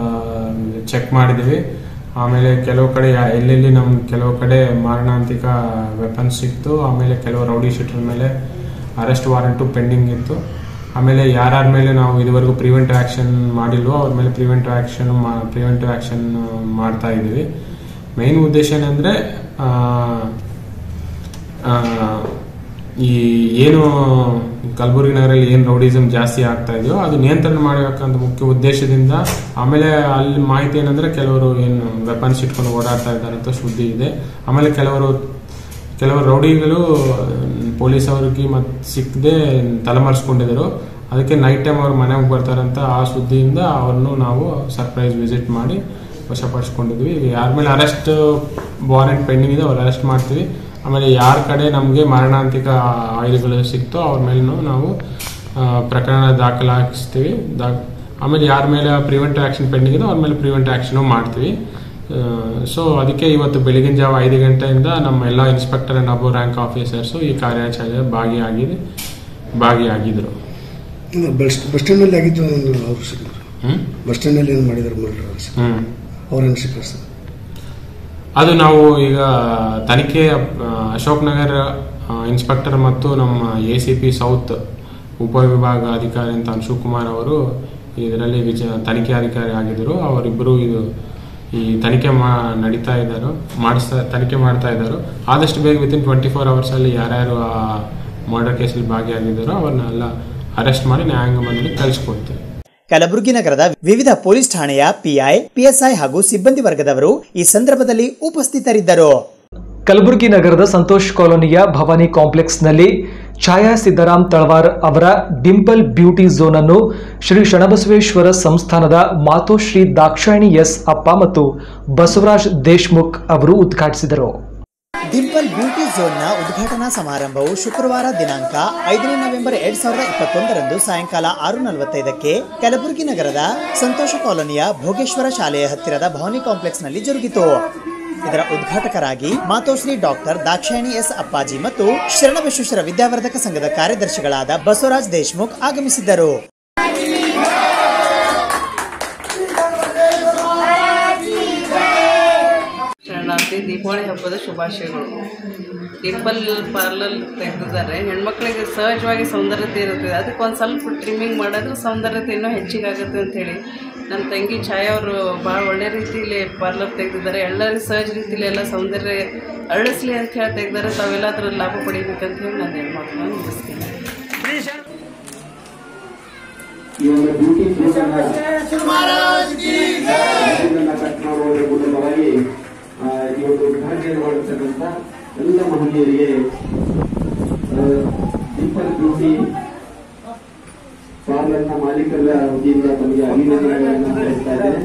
ಚೆಕ್ ಮಾಡಿದ್ವಿ ಆಮೇಲೆ ಕೆಲವು ಕಡೆ ಯಾ- ಎಲ್ಲೆಲ್ಲಿ ನಮ್ ಕೆಲವು ಕಡೆ ಮಾರಣಾಂತಿಕ ವೆಪನ್ಸ್ ಸಿಕ್ತು ಆಮೇಲೆ ಕೆಲವು ರೌಡಿ ಶೀಟರ್ ಮೇಲೆ ಅರೆಸ್ಟ್ ವಾರೆಂಟು ಪೆಂಡಿಂಗ್ ಇತ್ತು ಆಮೇಲೆ ಯಾರ್ಯಾರ ಮೇಲೆ ನಾವು ಇದುವರೆಗೂ ಪ್ರಿವೆಂಟಿವ್ ಆ್ಯಕ್ಷನ್ ಮಾಡಿಲ್ವೋ ಅವ್ರ ಮೇಲೆ ಪ್ರಿವೆಂಟಿವ್ ಆ್ಯಕ್ಷನ್ ಪ್ರಿವೆಂಟಿವ್ ಆ್ಯಕ್ಷನ್ ಮಾಡ್ತಾ ಇದ್ದೀವಿ ಮೇನ್ ಉದ್ದೇಶ ಏನಂದರೆ ಈ ಏನು ಕಲಬುರಗಿ ನಗರಲ್ಲಿ ಏನು ರೌಡಿಸಮ್ ಜಾಸ್ತಿ ಆಗ್ತಾ ಇದೆಯೋ ಅದು ನಿಯಂತ್ರಣ ಮಾಡಬೇಕಂತ ಮುಖ್ಯ ಉದ್ದೇಶದಿಂದ ಆಮೇಲೆ ಅಲ್ಲಿ ಮಾಹಿತಿ ಏನಂದ್ರೆ ಕೆಲವರು ಏನು ವೆಪನ್ಸ್ ಇಟ್ಕೊಂಡು ಓಡಾಡ್ತಾ ಇದ್ದಾರೆ ಅಂತ ಸುದ್ದಿ ಇದೆ ಆಮೇಲೆ ಕೆಲವರು ಕೆಲವರು ರೌಡಿಗಳು ಪೊಲೀಸ್ ಅವ್ರಿಗೆ ಮತ್ತೆ ಸಿಕ್ಕದೆ ತಲೆಮರೆಸ್ಕೊಂಡಿದ್ರು ಅದಕ್ಕೆ ನೈಟ್ ಟೈಮ್ ಅವ್ರ ಮನೆಗೆ ಬರ್ತಾರಂತ ಆ ಸುದ್ದಿಯಿಂದ ಅವ್ರನ್ನು ನಾವು ಸರ್ಪ್ರೈಸ್ ವಿಸಿಟ್ ಮಾಡಿ ವಶಪಡಿಸ್ಕೊಂಡಿದ್ವಿ ಯಾರ ಮೇಲೆ ಅರೆಸ್ಟ್ ವಾರೆಂಟ್ ಪೆಂಡಿಂಗ್ ಇದೆ ಅವ್ರು ಅರೆಸ್ಟ್ ಮಾಡ್ತೀವಿ ಆಮೇಲೆ ಯಾರ ಕಡೆ ನಮಗೆ ಮರಣಾಂತಿಕ ಆಯುಧಗಳು ಸಿಕ್ತೋ ಅವ್ರ ಮೇಲೂ ನಾವು ಆ, ಪ್ರಕರಣ ದಾಖಲಾಗಿಸ್ತೀವಿ ದಾ ಆಮೇಲೆ ಯಾರ ಮೇಲೆ ಪ್ರಿವೆಂಟಿವ್ ಆ್ಯಕ್ಷನ್ ಪೆಂಡಿಂಗ್ ಇದೆ ಅವ್ರ ಮೇಲೆ ಪ್ರಿವೆಂಟಿವ್ ಆ್ಯಕ್ಷನು ಮಾಡ್ತೀವಿ ಸೊ ಅದಕ್ಕೆ ಇವತ್ತು ಬೆಳಗಿನ ಜಾವ ಐದು ಗಂಟೆಯಿಂದ ನಮ್ಮ ಎಲ್ಲ inspector and above rank officers ಈ ಕಾರ್ಯಾಚರಣೆ ಭಾಗಿಯಾಗಿ ಭಾಗಿಯಾಗಿದ್ರು ಬಸ್ ಬಸ್ ಸ್ಟ್ಯಾಂಡಲ್ಲಿ ಆಗಿದ್ದು ಅವರು ಸಿಕ್ಕರು ಹ್ಮ್? ಬಸ್ ಸ್ಟ್ಯಾಂಡಲ್ಲಿ ಏನು ಮಾಡಿದ್ರು ಮರ್ಡರ್ ಹ್ಮ್. ಅವ್ರೇನು ಸಿಕ್ಕರು ಸರ್ ಅದು ನಾವು ಈಗ ತನಿಖೆ ಆ, ಅಶೋಕ್ ನಗರ್ ಆ, ಇನ್ಸ್ಪೆಕ್ಟರ್ ಮತ್ತು ನಮ್ಮ ಎ ಸಿ ಪಿ ಸೌತ್ ಉಪವಿಭಾಗ ಅಧಿಕಾರಿ ಅಂತ ಅನ್ಶು ಕುಮಾರ್ ಅವರು ಇದರಲ್ಲಿ ವಿಚ ತನಿಖೆ ಅಧಿಕಾರಿ ಆಗಿದ್ದರು ಅವರಿಬ್ಬರು ಇದು ಈ ತನಿಖೆ ಮಾ ನಡೀತಾ ಇದ್ದಾರೆ ಮಾಡಿಸ್ತಾ ತನಿಖೆ ಮಾಡ್ತಾ ಇದ್ದಾರೆ ಆದಷ್ಟು ಬೇಗ ವಿತಿನ್ ಟ್ವೆಂಟಿ ಫೋರ್ ಅವರ್ಸಲ್ಲಿ ಯಾರ್ಯಾರು ಆ ಮರ್ಡರ್ ಕೇಸಲ್ಲಿ ಭಾಗಿಯಾಗಿದ್ದಾರೋ ಅವ್ರನ್ನೆಲ್ಲ ಅರೆಸ್ಟ್ ಮಾಡಿ ನ್ಯಾಯಾಂಗ ಬಂದಲ್ಲಿ ಕಳಿಸ್ಕೊಡ್ತೇವೆ ಕಲಬುರಗಿ ನಗರದ ವಿವಿಧ ಪೊಲೀಸ್ ಠಾಣೆಯ ಪಿಐ ಪಿಎಸ್ಐ ಹಾಗೂ ಸಿಬ್ಬಂದಿ ವರ್ಗದವರು ಈ ಸಂದರ್ಭದಲ್ಲಿ ಉಪಸ್ಥಿತರಿದ್ದರು ಕಲಬುರಗಿ ನಗರದ ಸಂತೋಷ್ ಕಾಲೋನಿಯ ಭವಾನಿ ಕಾಂಪ್ಲೆಕ್ಸ್ನಲ್ಲಿ ಛಾಯಾ ಸಿದ್ದರಾಮ್ ತಳವಾರ್ ಅವರ ಡಿಂಪಲ್ ಬ್ಯೂಟಿ ಝೋನ್ ಅನ್ನು ಶ್ರೀ ಶಣಬಸವೇಶ್ವರ ಸಂಸ್ಥಾನದ ಮಾತೋಶ್ರೀ ದಾಕ್ಷಾಯಿಣಿ ಎಸ್ ಅಪ್ಪ ಮತ್ತು ಬಸವರಾಜ್ ದೇಶ್ಮುಖ್ ಅವರು ಉದ್ಘಾಟಿಸಿದರು ಡಿಂಪಲ್ ಬ್ಯೂಟಿ ಝೋನ್ನ ಉದ್ಘಾಟನಾ ಸಮಾರಂಭವು ಶುಕ್ರವಾರ ದಿನಾಂಕ ಐದನೇ ನವೆಂಬರ್ ಎರಡ್ ಸಾವಿರದ ಇಪ್ಪತ್ತೊಂದರಂದು ಸಾಯಂಕಾಲ ಆರು ನಲವತ್ತೈದಕ್ಕೆ ಕಲಬುರಗಿ ನಗರದ ಸಂತೋಷ ಕಾಲೋನಿಯ ಭೋಗೇಶ್ವರ ಶಾಲೆಯ ಹತ್ತಿರದ ಭವಾನಿ ಕಾಂಪ್ಲೆಕ್ಸ್ನಲ್ಲಿ ಜರುಗಿತು ಇದರ ಉದ್ಘಾಟಕರಾಗಿ ಮಾತೋಶ್ರೀ ಡಾಕ್ಟರ್ ದಾಕ್ಷಾಯಣಿ ಎಸ್ ಅಪ್ಪಾಜಿ ಮತ್ತು ಶರಣಬಸವೇಶ್ವರ ವಿದ್ಯಾವರ್ಧಕ ಸಂಘದ ಕಾರ್ಯದರ್ಶಿಗಳಾದ ಬಸವರಾಜ್ ದೇಶ್ಮುಖ್ ಆಗಮಿಸಿದ್ದರು ಶರಣಾರ್ಥಿ ದೀಪಾವಳಿ ಹಬ್ಬದ ಶುಭಾಶಯಗಳು ಡಿಂಪಲ್ ಪಾರ್ಲರ್ ತೆಗೆದಿದ್ದಾರೆ ಹೆಣ್ಮಕ್ಳಿಗೆ ಸಹಜವಾಗಿ ಸೌಂದರ್ಯತೆ ಇರುತ್ತದೆ ಅದಕ್ಕೆ ಒಂದು ಸ್ವಲ್ಪ ಟ್ರಿಮ್ಮಿಂಗ್ ಮಾಡಿದ್ರೆ ಸೌಂದರ್ಯತೆ ಇನ್ನೂ ಹೆಚ್ಚಿಗಾಗುತ್ತೆ ಅಂತೇಳಿ ನಮ್ಮ ತಂಗಿ ಛಾಯಾ ಅವರು ಭಾಳ ಒಳ್ಳೆ ರೀತಿಯಲ್ಲಿ ಪಾರ್ಲರ್ ತೆಗೆದಿದ್ದಾರೆ ಎಲ್ಲರಿಗೂ ಸಹಜ ರೀತಿಯಲ್ಲಿ ಎಲ್ಲ ಸೌಂದರ್ಯ ಅರಳಿಸ್ಲಿ ಅಂತ ಹೇಳಿ ತೆಗೆದಾರೆ ತಾವೆಲ್ಲ ಅದ್ರ ಲಾಭ ಪಡಿಬೇಕಂತ ಹೇಳಿ ನಾನು ಏನು ಮಾತನ್ನು ಮುಗಿಸ್ತೀನಿ ಈ ಒಂದು ಬ್ಯೂಟಿ ಇದನ್ನ ಕಟ್ ಮಾಡುವುದರ ಮೂಲಕವಾಗಿ ಆ, ಈ ಒಂದು ಉದ್ಘಾಟನೆಯನ್ನು ಮಾಡಿರ್ತಕ್ಕಂಥ ಎಲ್ಲ ಮಹನೀಯರಿಗೆ ಡಿಂಪಲ್ ಬ್ಯೂಟಿ ಪಾರ್ಲರ್ನ ಮಾಲೀಕರ ವತಿಯಿಂದ ತಮಗೆ ಅಭಿನಂದನೆಗಳನ್ನು ಹೇಳ್ತಾ ಇದ್ದೇನೆ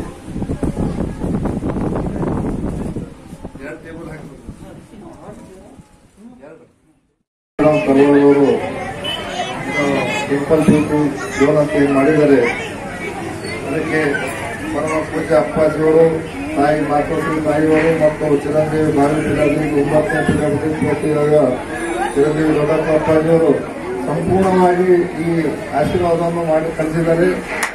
ಕರುವವರು ಡಿಂಪಲ್ ಬ್ಯೂಟಿ ಜೋನ್ ಅಂತ ಏನ್ ಮಾಡಿದ್ದಾರೆ ಅದಕ್ಕೆ ಪರಮ ಪೂಜ್ಯ ಅಪ್ಪಾಜಿಯವರು ತಾಯಿ ಮಾತೋಶ್ರೀ ತಾಯಿಯವರು ಮತ್ತು ಚಿರಂಜೀವಿ ಭಾರತೀಯರಾಗಿ ಒಂಬತ್ತನೇ ಪಿರಾಮಿಡ್ ಪೂರ್ತಿಯಾದ ಚಿರಂಜೀವಿ ದೊಡ್ಡಪ್ಪ ಅಪ್ಪಾಜಿಯವರು ಸಂಪೂರ್ಣವಾಗಿ ಈ ಆಶೀರ್ವಾದವನ್ನು ಮಾಡಿ ಕಲಿಸಿದ್ದಾರೆ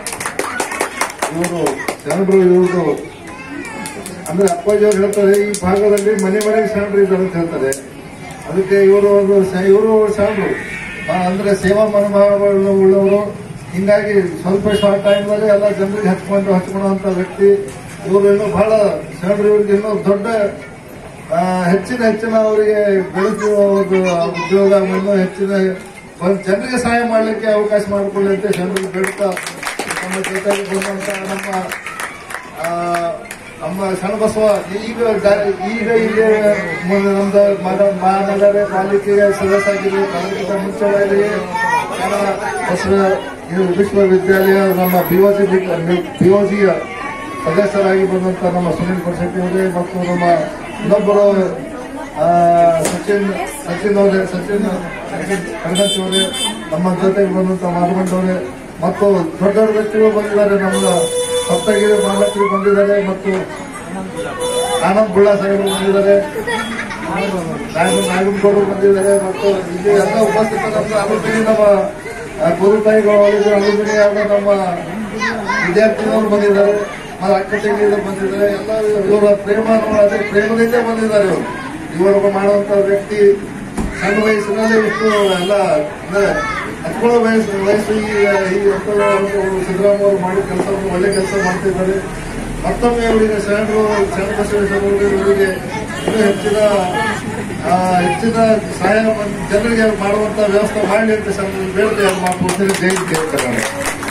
ಇವರು ಶರಣರು ಇವ್ರದ್ದು ಅಂದ್ರೆ ಅಪ್ಪಾಜಿಯವರು ಹೇಳ್ತಾರೆ ಈ ಭಾಗದಲ್ಲಿ ಮನೆ ಮನೆಗೆ ಶರಣರು ಇದ್ದಾರೆ ಅಂತ ಹೇಳ್ತಾರೆ ಅದಕ್ಕೆ ಇವರು ಒಂದು ಸ- ಇವರು ಶರಣರು ಆ, ಅಂದ್ರೆ ಸೇವಾ ಮನೋಭಾವಗಳು ಉಳ್ಳವರು ಹಿಂಗಾಗಿ ಸ್ವಲ್ಪ ಶಾರ್ಟ್ ಟೈಮ್ನಲ್ಲಿ ಎಲ್ಲ ಜನರಿಗೆ ಹಚ್ಕೊಂಡು ಹಚ್ಕೊಳ್ಳುವಂತ ವ್ಯಕ್ತಿ ಇವರು ಇನ್ನೂ ಬಹಳ ಶರಣರು ಇವ್ರಿಗೆ ಇನ್ನೂ ದೊಡ್ಡ ಆ, ಹೆಚ್ಚಿನ ಹೆಚ್ಚಿನ ಅವರಿಗೆ ಬೆಳೆಸುವ ಒಂದು ಉದ್ಯೋಗ ಇನ್ನೂ ಹೆಚ್ಚಿನ ಒಂದು ಜನರಿಗೆ ಸಹಾಯ ಮಾಡಲಿಕ್ಕೆ ಅವಕಾಶ ಮಾಡಿಕೊಳ್ಳಿ ಅಂತ ಶರಣರಿಗೆ ಬೇಡ್ತಾ ನಮ್ಮ ಜೊತೆಗೆ ಬಂದಂತ ನಮ್ಮ ಆ, ನಮ್ಮ ಶರಣಬಸವ ಈಗ ಜ- ಈಗ ಇಲ್ಲಿ ಮುಂದೆ ನಮ್ದು ಮನ- ಮಹಾನಗರ ಪಾಲಿಕೆಯ ಸದಸ್ಯರಾಗಿರುವ ಅದಕ್ಕಿಂತ ಮುಂಚೆವಾಗಿ ಶರಣ ಬಸವ ಇದು ವಿಶ್ವವಿದ್ಯಾಲಯ ನಮ್ಮ ಬಿಒಜಿ ಬಿಒಜಿಯ ಸದಸ್ಯರಾಗಿ ಬಂದಂತ ನಮ್ಮ ಸುನೀಲ್ ಪರ್ಶೆಟ್ಟಿ ಅವರೇ ಮತ್ತು ನಮ್ಮ ಇನ್ನೊಬ್ಬರು ಆ, ಸಚಿನ್ ಸಚಿನ್ ಅವರೇ ಸಚಿನ್ ಸಚಿನ್ ಕಡಗಚ್ಚಿ ಅವರೇ ನಮ್ಮ ಜೊತೆಗೆ ಬಂದಂತ ಮಾರ್ಮಂಡ್ ಅವರೇ ಮತ್ತು ದೊಡ್ಡ ದೊಡ್ಡ ವ್ಯಕ್ತಿಗಳು ಬಂದಿದ್ದಾರೆ ನಮ್ಮ ಸಪ್ತಗಿರಿ ಬಾಲಕರು ಬಂದಿದ್ದಾರೆ ಮತ್ತು ಆನಂದ್ ಬುಳ್ಳ ಸಾಹೇಬರು ಬಂದಿದ್ದಾರೆ ನಾಯಕ ನಾಯಕಗೌಡರು ಬಂದಿದ್ದಾರೆ ಮತ್ತು ಇಲ್ಲಿ ಎಲ್ಲ ಉಪಸ್ಥಿತರಾದ ಅನುಭವಿ ನಮ್ಮ ಆ, ಗುರುತಾಯಿಗಳು ಅನುಭವಿ ಆದ ನಮ್ಮ ವಿದ್ಯಾರ್ಥಿಗಳು ಬಂದಿದ್ದಾರೆ ಮತ್ತು ಅಕ್ಕ ತಂಗಿಯರು ಬಂದಿದ್ದಾರೆ ಎಲ್ಲ ಇವರ ಪ್ರೇಮ ಅದೇ ಪ್ರೇಮದಿಂದ ಬಂದಿದ್ದಾರೆ ಇವರು ಇವರು ಮಾಡುವಂತ ವ್ಯಕ್ತಿ ಸಣ್ಣ ವಯಸ್ಸಿನಲ್ಲಿ ಇಷ್ಟು ಎಲ್ಲ ಅಂದ್ರೆ ಹತ್ಕೊಳ್ಳೋ ವಯಸ್ಸು ವಯಸ್ಸು ಈ ಈ ಒಕ್ಕಲ ಸಿದ್ದರಾಮಯ್ಯ ಅವರು ಮಾಡಿದ ಕೆಲಸವನ್ನು ಒಳ್ಳೆ ಕೆಲಸ ಮಾಡ್ತಿದ್ದಾರೆ ಮತ್ತೊಮ್ಮೆ ಅವರಿಗೆ ಶರಣರು ಶರಣ ಬಸವೇಶ್ವರ ಇವರಿಗೆ ಇನ್ನೂ ಹೆಚ್ಚಿನ ಆ, ಹೆಚ್ಚಿನ ಸಹಾಯ ಮಾಡ್- ಜನರಿಗೆ ಮಾಡುವಂತ ವ್ಯವಸ್ಥೆ ಮಾಡಲಿ ಅಂತ ಶರಣ ಬೇಡಿಕೆ ಮಾಡ್ಕೊಡ್ತೀನಿ ಜೈ ಜೈ ಕರ್ನಾಟಕ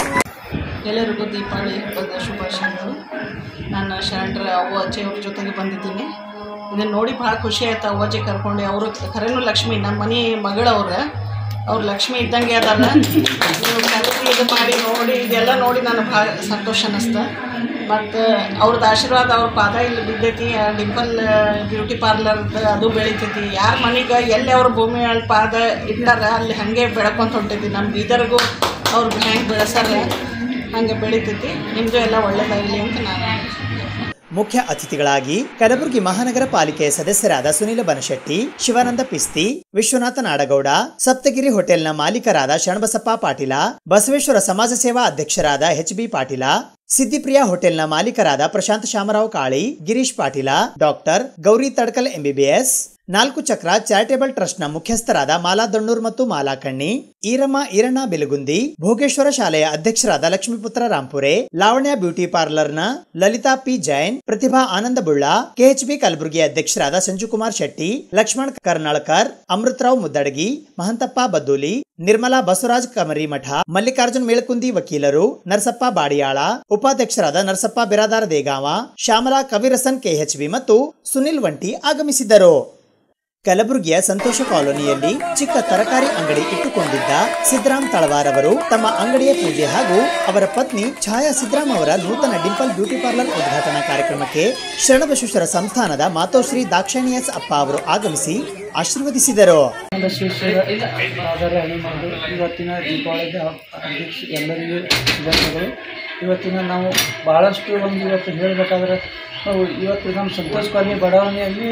ಎಲ್ಲರಿಗೂ ದೀಪಾವಳಿ ಹಬ್ಬದ ಶುಭಾಶಯಗಳು ನಾನು ಶರಣರ ಅವ್ವ ಅಜ್ಜಿ ಅವ್ರ ಜೊತೆಗೆ ಬಂದಿದ್ದೀನಿ ಇದನ್ನು ನೋಡಿ ಭಾಳ ಖುಷಿ ಆಯ್ತು ಅವ್ವ ಅಜ್ಜಿ ಕರ್ಕೊಂಡು ಅವರು ಖರೇನು ಲಕ್ಷ್ಮಿ ನಮ್ಮ ಮನೆ ಮಗಳವ್ರ ಅವ್ರು ಲಕ್ಷ್ಮಿ ಇದ್ದಂಗೆ ಅದಾರ ನೀವು ಕರೆದು ಇದು ಮಾಡಿ ನೋಡಿ ಇದೆಲ್ಲ ನೋಡಿ ನನಗೆ ಭಾಳ ಸಂತೋಷ ಅನ್ನಿಸ್ತ ಮತ್ತು ಅವ್ರದ್ದು ಆಶೀರ್ವಾದ ಅವ್ರ ಪಾದ ಇಲ್ಲಿ ಬಿದ್ದೈತಿ ಆ ಡಿಂಪಲ್ ಬ್ಯೂಟಿ ಪಾರ್ಲರ್ ಅದು ಬೆಳಿತೈತಿ ಯಾರ ಮನೆಗೆ ಎಲ್ಲಿ ಅವ್ರ ಭೂಮಿ ಅಲ್ಲಿ ಪಾದ ಇಟ್ಟಾರ ಅಲ್ಲಿ ಹಾಗೆ ಬೆಳ್ಕೊಂತ ಹೊಂಟೈತಿ ನಮ್ಮ ಬೀದರ್ಗೂ ಅವ್ರು ಹೆಂಗೆ ಬೆಳೆಸಾರ ಹಂಗೆ ಬೆಳಿತೈತಿ ನಿಮ್ಮದು ಎಲ್ಲ ಒಳ್ಳೇದಾಗಲಿ ಅಂತ ನಾನು ಮುಖ್ಯ ಅತಿಥಿಗಳಾಗಿ ಕಲಬುರಗಿ ಮಹಾನಗರ ಪಾಲಿಕೆಯ ಸದಸ್ಯರಾದ ಸುನಿಲ ಬನಶೆಟ್ಟಿ ಶಿವಾನಂದ ಪಿಸ್ತಿ ವಿಶ್ವನಾಥ ನಾಡಗೌಡ ಸಪ್ತಗಿರಿ ಹೋಟೆಲ್ನ ಮಾಲೀಕರಾದ ಶರಣಬಸಪ್ಪ ಪಾಟೀಲ ಬಸವೇಶ್ವರ ಸಮಾಜ ಸೇವಾ ಅಧ್ಯಕ್ಷರಾದ ಎಚ್ ಬಿ ಪಾಟೀಲ ಸಿದ್ದಿಪ್ರಿಯಾ ಹೋಟೆಲ್ನ ಮಾಲೀಕರಾದ ಪ್ರಶಾಂತ್ ಶಾಮರಾವ್ ಕಾಳಿ ಗಿರೀಶ್ ಪಾಟೀಲ ಡಾಕ್ಟರ್ ಗೌರಿ ತಡ್ಕಲ್ ಎಂಬಿಬಿಎಸ್ ನಾಲ್ಕು ಚಕ್ರ ಚಾರಿಟೇಬಲ್ ಟ್ರಸ್ಟ್ನ ಮುಖ್ಯಸ್ಥರಾದ ಮಾಲಾ ದಣ್ಣೂರ್ ಮತ್ತು ಮಾಲಾ ಕಣ್ಣಿ ಈರಮ್ಮ ಈರಣ್ಣ ಬೆಲಗುಂದಿ ಭೋಗೇಶ್ವರ ಶಾಲೆಯ ಅಧ್ಯಕ್ಷರಾದ ಲಕ್ಷ್ಮೀಪುತ್ರ ರಾಂಪುರೆ ಲಾವಣ್ಯ ಬ್ಯೂಟಿ ಪಾರ್ಲರ್ನ ಲಲಿತಾ ಪಿ ಜೈನ್ ಪ್ರತಿಭಾ ಆನಂದ ಬುಳ್ಳ ಕೆಎಚ್ಬಿ ಕಲಬುರಗಿ ಅಧ್ಯಕ್ಷರಾದ ಸಂಜುಕುಮಾರ್ ಶೆಟ್ಟಿ ಲಕ್ಷ್ಮಣ್ ಕರ್ನಾಳ್ಕರ್ ಅಮೃತರಾವ್ ಮುದ್ದಡಗಿ ಮಹಂತಪ್ಪ ಬದ್ದೂಲಿ ನಿರ್ಮಲಾ ಬಸವರಾಜ್ ಕಮರಿಮಠ ಮಲ್ಲಿಕಾರ್ಜುನ್ ಮೇಳಕುಂದಿ ವಕೀಲರು ನರಸಪ್ಪ ಬಾಡಿಯಾಳ ಉಪಾಧ್ಯಕ್ಷರಾದ ನರಸಪ್ಪ ಬಿರಾದಾರ ದೇಗಾವ ಶ್ಯಾಮಲಾ ಕವಿರಸನ್ ಕೆಎಚ್ಬಿ ಮತ್ತು ಸುನಿಲ್ ವಂಟಿ ಆಗಮಿಸಿದ್ದರು ಕಲಬುರಗಿಯ ಸಂತೋಷ ಕಾಲೋನಿಯಲ್ಲಿ ಚಿಕ್ಕ ತರಕಾರಿ ಅಂಗಡಿ ಇಟ್ಟುಕೊಂಡಿದ್ದ ಸಿದ್ದರಾಮ್ ತಳವಾರ್ ಅವರು ತಮ್ಮ ಅಂಗಡಿಯ ಪೂಜೆ ಹಾಗೂ ಅವರ ಪತ್ನಿ ಛಾಯಾ ಸಿದ್ದರಾಮ್ ಅವರ ನೂತನ ಡಿಂಪಲ್ ಬ್ಯೂಟಿ ಪಾರ್ಲರ್ ಉದ್ಘಾಟನಾ ಕಾರ್ಯಕ್ರಮಕ್ಕೆ ಶರಣಬಸವೇಶ್ವರ ಸಂಸ್ಥಾನದ ಮಾತೋಶ್ರೀ ದಾಕ್ಷಾಣಿಯಸ್ ಅಪ್ಪ ಅವರು ಆಗಮಿಸಿ ಆಶೀರ್ವದಿಸಿದರು ಬಸವೇಶ್ವರ ಆಧಾರ ಹನುಮಾನರು ಇವತ್ತಿನ ದೀಪಾವಳಿ ಅಧ್ಯಕ್ಷ ಎಲ್ಲರಿಗೂ ಧನ್ಯವಾದಗಳು ಇವತ್ತಿನ ನಾವು ಭಾಳಷ್ಟು ಒಂದು ಇವತ್ತು ಹೇಳಬೇಕಾದ್ರೆ ನಾವು ಇವತ್ತು ನಮ್ಮ ಸಂತೋಷ್ ಕಾಲನಿ ಬಡಾವಣೆಯಲ್ಲಿ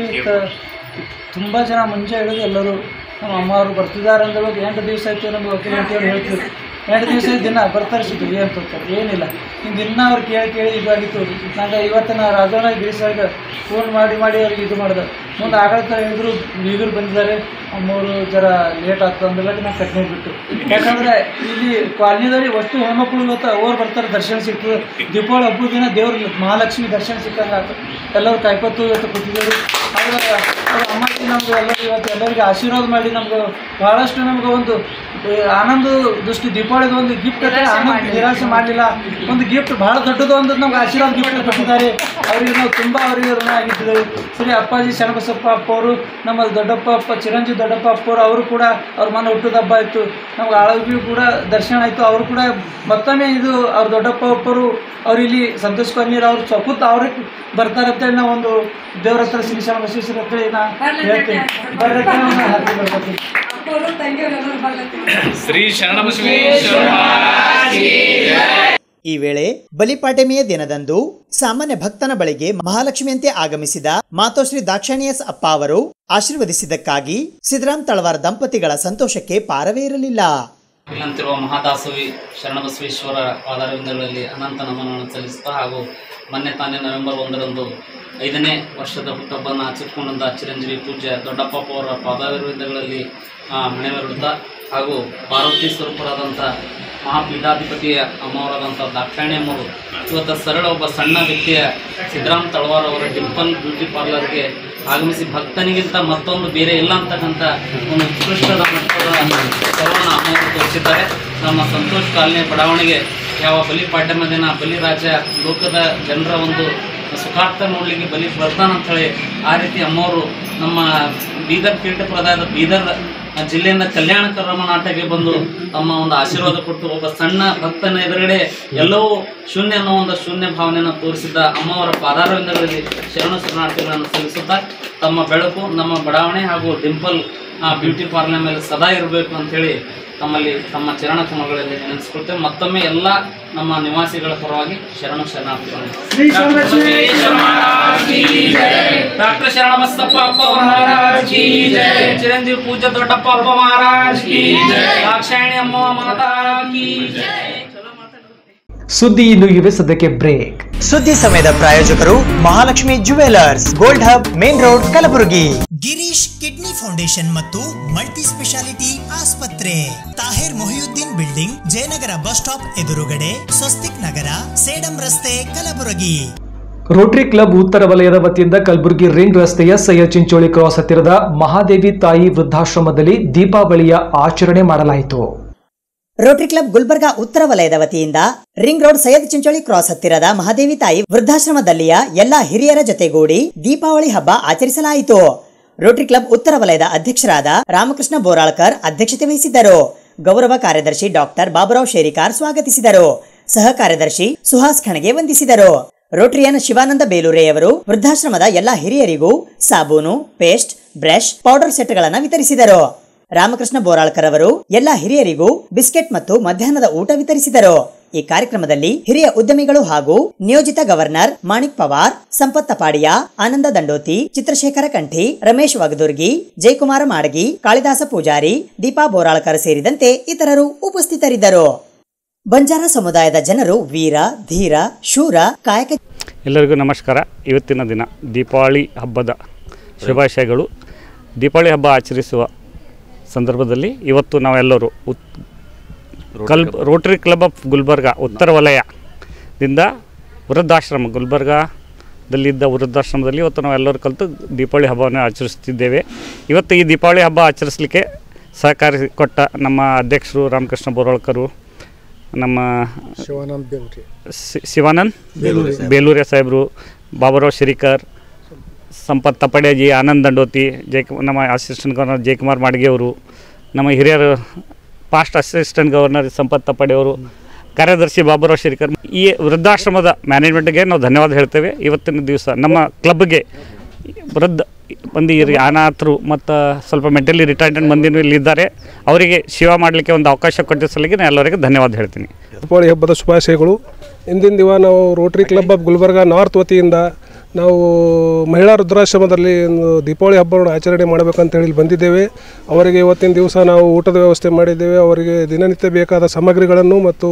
ತುಂಬ ಜನ ಮುಂಚೆ ಹೇಳಿದ್ರು ಎಲ್ಲರೂ ನಮ್ಮ ಅಮ್ಮವರು ಬರ್ತಿದ್ದಾರೆ ಅಂದ್ರೆ ಎಂಟು ದಿವಸ ಆಯ್ತು ನಮ್ಗೆ ವಕೀಲ ಅಂತೇಳಿ ಹೇಳ್ತಿದ್ರು ಎರಡು ದಿವಸ ದಿನ ಬರ್ತಾರೆ ಸಿದ್ದು ಏನು ತರ್ತಾರೆ ಏನಿಲ್ಲ ಹಿಂಗೆ ದಿನ ಅವ್ರು ಕೇಳಿ ಕೇಳಿ ಇದಾಗಿತ್ತು ನಂಗೆ ಇವತ್ತು ನಾ ರಾಜಣ್ಣ ಗಿರಿಸಾಗ ಫೋನ್ ಮಾಡಿ ಮಾಡಿ ಅವ್ರಿಗೆ ಇದು ಮಾಡಿದೆ ಮುಂದೆ ಆಡಳಿತ ಹೇಳಿದ್ರು ಬೀಗರು ಬಂದಿದ್ದಾರೆ ಅಮ್ಮವರು ಜರ ಲೇಟ್ ಆಗ್ತದೆ ಅಂದಾಗ ನಾವು ಕಟ್ನೆ ಬಿಟ್ಟು ಯಾಕಂದ್ರೆ ಇಲ್ಲಿ ಕಾಲನಿದಲ್ಲಿ ಅಷ್ಟು ಹೆಣ್ಮಕ್ಳು ಇವತ್ತು ಅವ್ರು ಬರ್ತಾರೆ ದರ್ಶನ ಸಿಗ್ತದೆ ದೀಪಾವಳಿ ಹಬ್ಬದ ದಿನ ದೇವ್ರ ಮಹಾಲಕ್ಷ್ಮಿ ದರ್ಶನ ಸಿಕ್ಕಂಗೆ ಆಗ್ತದೆ ಎಲ್ಲರೂ ಕಾಯ್ಕೊತು ಇವತ್ತು ಕೂತಿದ್ದೇವೆ ಆದ್ರೆ ಅವ್ರ ಅಮ್ಮಾಜಿ ನಮ್ಗೆ ಎಲ್ಲರೂ ಇವತ್ತು ಎಲ್ಲರಿಗೆ ಆಶೀರ್ವಾದ ಮಾಡಿ ನಮ್ಗೆ ಭಾಳಷ್ಟು ನಮ್ಗೆ ಒಂದು ಏ, ಆನಂದ ದೃಷ್ಟಿ ದೀಪಾವಳಿದು ಒಂದು ಗಿಫ್ಟ್ ಆನಂದ ನಿರಾಶೆ ಮಾಡಲಿಲ್ಲ ಒಂದು ಗಿಫ್ಟ್ ಭಾಳ ದೊಡ್ಡದು ಒಂದು ನಮ್ಗೆ ಆಶೀರ್ವಾದ ಗಿಫ್ಟ್ ಕೊಟ್ಟಿದ್ದಾರೆ ಅವರಿಗೆ ನಾವು ತುಂಬ ಅವರಿಗೆ ಋಣ ಆಗಿದ್ದೇವೆ ಸರಿ ಅಪ್ಪಾಜಿ ಶರಣಬಸಪ್ಪ ಅಪ್ಪ ಅವರು ನಮ್ಮ ದೊಡ್ಡಪ್ಪ ಅಪ್ಪ ಚಿರಂಜೀವಿ ದೊಡ್ಡಪ್ಪ ಅಪ್ಪ ಅವರು ಅವರು ಕೂಡ ಅವ್ರ ಮನೆ ಹುಟ್ಟದ ಹಬ್ಬ ಆಯಿತು ನಮ್ಗೆ ಆಳವಿಗೂ ಕೂಡ ದರ್ಶನ ಆಯಿತು ಅವರು ಕೂಡ ಮತ್ತೊಮ್ಮೆ ಇದು ಅವ್ರ ದೊಡ್ಡಪ್ಪ ಅಪ್ಪರು ಅವ್ರು ಇಲ್ಲಿ ಸಂತೋಷ್ ಕನ್ನೀರ್ ಅವ್ರು ಸ್ವಕುತ್ ಅವ್ರಿಗೆ ಬರ್ತಾರೆ ಅಂತೇಳಿ ನಾವು ಒಂದು ದೇವ್ರ ಹತ್ರ ಶ್ರೀ ಶರಣ ಬಸವೇಶ್ವರ ಅಂತೇಳಿ ನಾ ಹೇಳ್ತೀನಿ ಬರ್ಲಿಕ್ಕೆ ನಾನು ಹಾಕಿ ಬರ್ತೀನಿ ಶ್ರೀ ಶರಣಬಸವೇಶ್ವರ ಈ ವೇಳೆ ಬಲಿಪಾಡ್ಯಮಿಯ ದಿನದಂದು ಸಾಮಾನ್ಯ ಭಕ್ತನ ಬಳಿಗೆ ಮಹಾಲಕ್ಷ್ಮಿಯಂತೆ ಆಗಮಿಸಿದ ಮಾತೋಶ್ರೀ ದಾಕ್ಷಾಣಿಯಸ್ ಅಪ್ಪ ಅವರು ಆಶೀರ್ವದಿಸಿದ್ದಕ್ಕಾಗಿ ಸಿದ್ದರಾಮ್ ತಳವಾರ್ ದಂಪತಿಗಳ ಸಂತೋಷಕ್ಕೆ ಪಾರವೇ ಇರಲಿಲ್ಲ ಇಲ್ಲಂತಿರುವ ಮಹಾದಾಸವಿ ಶರಣಬಸವೇಶ್ವರ ಪಾದಾರವಿಂದಗಳಲ್ಲಿ ಅನಂತ ನಮನವನ್ನು ಸಲ್ಲಿಸುತ್ತಾ ಹಾಗೂ ಮೊನ್ನೆ ತಾನೇ ನವೆಂಬರ್ ಒಂದರಂದು ಐದನೇ ವರ್ಷದ ಹುಟ್ಟುಹಬ್ಬವನ್ನು ಆಚರಿಸಿಕೊಂಡಂಥ ಚಿರಂಜೀವಿ ಪೂಜ್ಯ ದೊಡ್ಡಪ್ಪ ಅವರ ಪಾದಾರವಿಂದಗಳಲ್ಲಿ ಮನೆವರುತ್ತಾ ಹಾಗೂ ಪಾರ್ವತಿ ಸ್ವರೂಪರಾದಂಥ ಮಹಾಪೀಠಾಧಿಪತಿಯ ಅಮ್ಮವರಾದಂಥ ದಾಕ್ಷಾಯಣಿ ಅಮ್ಮವರು ಇವತ್ತು ಸರಳ ಒಬ್ಬ ಸಣ್ಣ ವ್ಯಕ್ತಿಯ ಸಿದ್ದರಾಮ್ ತಳವಾರ್ ಅವರ ಡಿಂಪಲ್ ಬ್ಯೂಟಿ ಪಾರ್ಲರ್ಗೆ ಆಗಮಿಸಿ ಭಕ್ತನಿಗಿಂತ ಮತ್ತೊಂದು ಬೇರೆ ಇಲ್ಲ ಅಂತಕ್ಕಂಥ ಒಂದು ಉತ್ಕೃಷ್ಟದ ಮಟ್ಟದ ಸೇವೆಯನ್ನು ಅಮ್ಮವರು ತೋರಿಸಿದ್ದಾರೆ ನಮ್ಮ ಸಂತೋಷ್ ಕಾಲನಿ ಬಡಾವಣೆಗೆ ಯಾವ ಬಲಿಪಾಡ್ಯಮ ದಿನ ಬಲಿರಾಜ ಲೋಕದ ಜನರ ಒಂದು ಸುಖಾರ್ಥ ನೋಡ್ಲಿಕ್ಕೆ ಬಲಿ ಬರ್ತಾನಂಥೇಳಿ ಆ ರೀತಿ ಅಮ್ಮವರು ನಮ್ಮ ಬೀದರ್ ಕೀಟಪ್ರದಾಯದ ಬೀದರ್ ಜಿಲ್ಲೆಯಿಂದ ಕಲ್ಯಾಣ ಕರ್ಮನಾಟಕ್ಕೆ ಬಂದು ತಮ್ಮ ಒಂದು ಆಶೀರ್ವಾದ ಕೊಟ್ಟು ಒಬ್ಬ ಸಣ್ಣ ಭಕ್ತನ ಎದುರುಗಡೆ ಎಲ್ಲವೂ ಶೂನ್ಯ ಅನ್ನೋ ಒಂದು ಶೂನ್ಯ ಭಾವನೆಯನ್ನು ತೋರಿಸಿದ ಅಮ್ಮವರ ಪಾದಾರವಿಂದಗಳಲ್ಲಿ ಶರಣ ಶರಣಾರ್ಥಿಗಳನ್ನು ಸಲ್ಲಿಸುತ್ತಾ ತಮ್ಮ ಬೆಳಕು ನಮ್ಮ ಬಡಾವಣೆ ಹಾಗೂ ಡಿಂಪಲ್ ಬ್ಯೂಟಿ ಪಾರ್ಲರ್ ಮೇಲೆ ಸದಾ ಇರಬೇಕು ಅಂತೇಳಿ ತಮ್ಮಲ್ಲಿ ತಮ್ಮ ಚರಣ ಕಮಲಗಳಲ್ಲಿ ನೆನೆಸ್ಕೊಳ್ತೇವೆ ಮತ್ತೊಮ್ಮೆ ಎಲ್ಲ ನಮ್ಮ ನಿವಾಸಿಗಳ ಪರವಾಗಿ ಶರಣ ಶರಣಾರ್ಥಿಗಳು ಶ್ರೀ ಶರಣಬಸವೇಶ್ವರ ಮಹಾರಾಜ್ ಕಿ ಜೈ. ಡಾಕ್ಟರ್ ಶರಣಬಸಪ್ಪ ಅಪ್ಪ ಮಹಾರಾಜ್ ಕಿ ಜೈ. ಚಿರಂಜೀವಿ ಪೂಜ್ಯ ದೊಡ್ಡಪ್ಪ ಅಪ್ಪ ಮಹಾರಾಜ್ ಕಿ ಜೈ. ದಾಕ್ಷಾಯಣಿ ಅಮ್ಮ ಮಾತಾ ಕಿ ಜೈ. ಸುದ್ದಿ ಇನ್ನು ಇವೆ ಸದ್ಯಕ್ಕೆ ಬ್ರೇಕ್ ಸುದ್ದಿ ಸಮಯದ ಪ್ರಾಯೋಜಕರು Mahalakshmi jewellers gold hub main road Kalaburagi Girish kidney foundation ಮತ್ತು ಮಲ್ಟಿ ಸ್ಪೆಷಾಲಿಟಿ ಆಸ್ಪತ್ರೆ Tahir Mohiuddin building Jayanagar bus stop ಎದುರುಗಡೆ ಸ್ವಸ್ತಿಕ್ ನಗರ ಸೇಡಂ ರಸ್ತೆ ಕಲಬುರಗಿ ರೋಟರಿ ಕ್ಲಬ್ ಉತ್ತರ ವಲಯದ ವತಿಯಿಂದ ಕಲಬುರಗಿ ರಿಂಗ್ ರಸ್ತೆಯ ಸಯ್ಯದ್ ಚಿಂಚೋಳಿ ಕ್ರಾಸ್ ಹತ್ತಿರದ ಮಹಾದೇವಿ ತಾಯಿ ವೃದ್ಧಾಶ್ರಮದಲ್ಲಿ ದೀಪಾವಳಿಯ ಆಚರಣೆ ಮಾಡಲಾಯಿತು ರೋಟರಿ ಕ್ಲಬ್ ಗುಲ್ಬರ್ಗಾ ಉತ್ತರ ವಲಯದ ವತಿಯಿಂದ ring road Syed Chincholi cross ಹತ್ತಿರದ ಮಹಾದೇವಿ ತಾಯಿ ವೃದ್ಧಾಶ್ರಮದಲ್ಲಿಯ ಎಲ್ಲಾ ಹಿರಿಯರ ಜೊತೆಗೂಡಿ ದೀಪಾವಳಿ ಹಬ್ಬ ಆಚರಿಸಲಾಯಿತು ರೋಟರಿ ಕ್ಲಬ್ ಉತ್ತರ ವಲಯದ ಅಧ್ಯಕ್ಷರಾದ ರಾಮಕೃಷ್ಣ ಬೋರಾಳ್ಕರ್ ಅಧ್ಯಕ್ಷತೆ ವಹಿಸಿದ್ದರು ಗೌರವ ಕಾರ್ಯದರ್ಶಿ ಡಾಕ್ಟರ್ ಬಾಬುರಾವ್ ಶೇರಿಕಾರ್ ಸ್ವಾಗತಿಸಿದರು ಸಹ ಕಾರ್ಯದರ್ಶಿ ಸುಹಾಸ್ ಖಣಗೆ ವಂದಿಸಿದರು ರೋಟರಿಯನ್ ಶಿವಾನಂದ ಬೇಲೂರೆಯವರು ವೃದ್ಧಾಶ್ರಮದ ಎಲ್ಲಾ ಹಿರಿಯರಿಗೂ ಸಾಬೂನು ಪೇಸ್ಟ್ ಬ್ರಷ್ ಪೌಡರ್ ಸೆಟ್ಗಳನ್ನು ವಿತರಿಸಿದರು ರಾಮಕೃಷ್ಣ ಬೋರಾಳ್ಕರ್ ಅವರು ಎಲ್ಲಾ ಹಿರಿಯರಿಗೂ ಬಿಸ್ಕೆಟ್ ಮತ್ತು ಮಧ್ಯಾಹ್ನದ ಊಟ ವಿತರಿಸಿದರು ಈ ಕಾರ್ಯಕ್ರಮದಲ್ಲಿ ಹಿರಿಯ ಉದ್ಯಮಿಗಳು ಹಾಗೂ ನಿಯೋಜಿತ ಗವರ್ನರ್ ಮಾಣಿಕ್ ಪವಾರ್ ಸಂಪತ್ ತಪಾಡಿಯಾ ಆನಂದ ದಂಡೋತಿ ಚಿತ್ರಶೇಖರ ಕಂಠಿ ರಮೇಶ್ ವಗದುರ್ಗಿ ಜಯಕುಮಾರ ಮಾಡಗಿ ಕಾಳಿದಾಸ ಪೂಜಾರಿ ದೀಪಾ ಬೋರಾಳ್ಕರ್ ಸೇರಿದಂತೆ ಇತರರು ಉಪಸ್ಥಿತರಿದ್ದರು ಬಂಜಾರ ಸಮುದಾಯದ ಜನರು ವೀರ ಧೀರ ಶೂರ ಕಾಯಕ ಎಲ್ಲರಿಗೂ ನಮಸ್ಕಾರ ಇವತ್ತಿನ ದಿನ ದೀಪಾವಳಿ ಹಬ್ಬದ ಶುಭಾಶಯಗಳು ದೀಪಾವಳಿ ಹಬ್ಬ ಆಚರಿಸುವ ಸಂದರ್ಭದಲ್ಲಿ ಇವತ್ತು ನಾವೆಲ್ಲರೂ ಉತ್ ಕಲ್ ರೋಟರಿ ಕ್ಲಬ್ ಆಫ್ ಗುಲ್ಬರ್ಗ ಉತ್ತರ ವಲಯದಿಂದ ವೃದ್ಧಾಶ್ರಮ ಗುಲ್ಬರ್ಗಾದಲ್ಲಿದ್ದ ವೃದ್ಧಾಶ್ರಮದಲ್ಲಿ ಇವತ್ತು ನಾವೆಲ್ಲರೂ ಕಲಿತು ದೀಪಾವಳಿ ಹಬ್ಬವನ್ನು ಆಚರಿಸ್ತಿದ್ದೇವೆ ಇವತ್ತು ಈ ದೀಪಾವಳಿ ಹಬ್ಬ ಆಚರಿಸಲಿಕ್ಕೆ ಸಹಕಾರಿ ಕೊಟ್ಟ ನಮ್ಮ ಅಧ್ಯಕ್ಷರು ರಾಮಕೃಷ್ಣ ಬೋರೋಳ್ಕರು ನಮ್ಮ ಶಿವಾನಂದ್ ಬೇಲೂರಿ. ಶಿ- ಶಿವಾನಂದ್ ಬೇಲೂರಿ ಸಾಹೇಬ್ರು. ಬೇಲೂರೆ ಸಾಹೇಬರು ಬಾಬುರಾವ್ ಶಿರಿಕರ್ ಸಂಪತ್ ತಪಡೇಜಿ ಆನಂದ್ ದಂಡೋತಿ ಜಯಕ್ ನಮ್ಮ ಅಸಿಸ್ಟೆಂಟ್ ಗವರ್ನರ್ ಜಯಕುಮಾರ್ ಮಾಡ್ಗೆ ಅವರು ನಮ್ಮ ಹಿರಿಯರು ಪಾಸ್ಟ್ ಅಸಿಸ್ಟೆಂಟ್ ಗವರ್ನರ್ ಸಂಪತ್ ತಪಡೆಯವರು ಕಾರ್ಯದರ್ಶಿ ಬಾಬುರಾವ್ ಶಿರಿಕರ್ ಈ ವೃದ್ಧಾಶ್ರಮದ ಮ್ಯಾನೇಜ್ಮೆಂಟ್ಗೆ ನಾವು ಧನ್ಯವಾದ ಹೇಳ್ತೇವೆ ಇವತ್ತಿನ ದಿವಸ ನಮ್ಮ ಕ್ಲಬ್ಗೆ ವೃದ್ಧ ಮಂದಿ ಹಿರಿಯ ಅನಾಥರು ಮತ್ತು ಸ್ವಲ್ಪ ಮೆಂಟಲಿ ರಿಟೈರ್ಡ್ ಮಂದಿನೂ ಇಲ್ಲಿದ್ದಾರೆ ಅವರಿಗೆ ಸೇವಾ ಮಾಡಲಿಕ್ಕೆ ಒಂದು ಅವಕಾಶ ಕೊಟ್ಟಿದ್ದ ಸಲಿಗೆ ನಾನು ಎಲ್ಲರಿಗೂ ಧನ್ಯವಾದ ಹೇಳ್ತೀನಿ ದೀಪಾವಳಿ ಹಬ್ಬದ ಶುಭಾಶಯಗಳು ಇಂದಿನ ದಿನ ನಾವು Rotary Club of Gulbarga north ವತಿಯಿಂದ ನಾವು ಮಹಿಳಾ ವೃದ್ಧಾಶ್ರಮದಲ್ಲಿ ಒಂದು ದೀಪಾವಳಿ ಹಬ್ಬವನ್ನು ಆಚರಣೆ ಮಾಡಬೇಕಂತ ಹೇಳಿ ಇಲ್ಲಿ ಬಂದಿದ್ದೇವೆ ಅವರಿಗೆ ಇವತ್ತಿನ ದಿವಸ ನಾವು ಊಟದ ವ್ಯವಸ್ಥೆ ಮಾಡಿದ್ದೇವೆ ಅವರಿಗೆ ದಿನನಿತ್ಯ ಬೇಕಾದ ಸಾಮಗ್ರಿಗಳನ್ನು ಮತ್ತು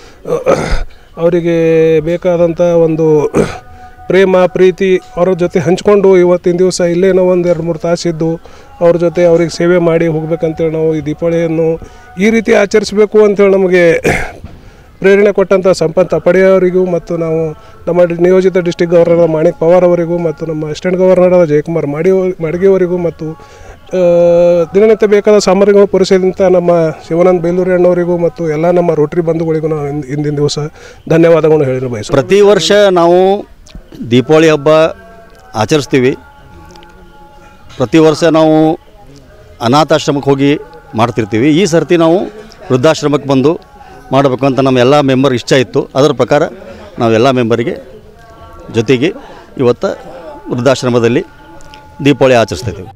ಅವರಿಗೆ ಬೇಕಾದಂಥ ಒಂದು ಪ್ರೇಮ ಪ್ರೀತಿ ಅವರ ಜೊತೆ ಹಂಚ್ಕೊಂಡು ಇವತ್ತಿನ ದಿವಸ ಇಲ್ಲೇ ನಾವು ಒಂದು ಎರಡು ಮೂರು ತಾಸಿದ್ದು ಅವ್ರ ಜೊತೆ ಅವ್ರಿಗೆ ಸೇವೆ ಮಾಡಿ ಹೋಗ್ಬೇಕಂತೇಳಿ ನಾವು ಈ ದೀಪಾವಳಿಯನ್ನು ಈ ರೀತಿ ಆಚರಿಸಬೇಕು ಅಂತೇಳಿ ನಮಗೆ ಪ್ರೇರಣೆ ಕೊಟ್ಟಂಥ ಸಂಪತ್ ಅಪಡೆಯವರಿಗೂ ಮತ್ತು ನಾವು ನಮ್ಮ ಡಿ- ನಿಯೋಜಿತ ಡಿಸ್ಟಿಕ್ ಗವರ್ನರ್ ಮಾಣಿಕ್ ಪವಾರ್ ಅವರಿಗೂ ಮತ್ತು ನಮ್ಮ ಅಸಿಸ್ಟೆಂಟ್ ಗವರ್ನರ್ ಆದ ಜಯಕುಮಾರ್ ಮಾಡಿ ಮಡಿಗೆಯವರಿಗೂ ಮತ್ತು ಆ, ದಿನನಿತ್ಯ ಬೇಕಾದ ಸಾಮಗ್ರಿಗಳು ಪೂರೈಸಿದಂಥ ನಮ್ಮ ಶಿವಾನಂದ್ ಬೇಲೂರಿ ಅಣ್ಣವರಿಗೂ ಮತ್ತು ಎಲ್ಲ ನಮ್ಮ ರೋಟರಿ ಬಂಧುಗಳಿಗೂ ನಾವು ಇಂದ್- ಇಂದಿನ ದಿವಸ ಧನ್ಯವಾದಗಳನ್ನು ಹೇಳಲು ಬಯಸುತ್ತೇವೆ ಪ್ರತಿ ವರ್ಷ ನಾವು ದೀಪಾವಳಿ ಹಬ್ಬ ಆಚರಿಸ್ತೀವಿ ಪ್ರತಿ ವರ್ಷ ನಾವು ಅನಾಥಾಶ್ರಮಕ್ಕೆ ಹೋಗಿ ಮಾಡ್ತಿರ್ತೀವಿ ಈ ಸರ್ತಿ ನಾವು ವೃದ್ಧಾಶ್ರಮಕ್ಕೆ ಬಂದು ಮಾಡಬೇಕು ಅಂತ ನಮ್ಮ ಎಲ್ಲ ಮೆಂಬರ್ ಇಷ್ಟ ಇತ್ತು ಅದರ ಪ್ರಕಾರ ನಾವೆಲ್ಲ ಮೆಂಬರಿಗೆ ಜೊತೆಗೆ ಇವತ್ತು ವೃದ್ಧಾಶ್ರಮದಲ್ಲಿ ದೀಪಾವಳಿ ಆಚರಿಸ್ತಾ ಇದ್ದೀವಿ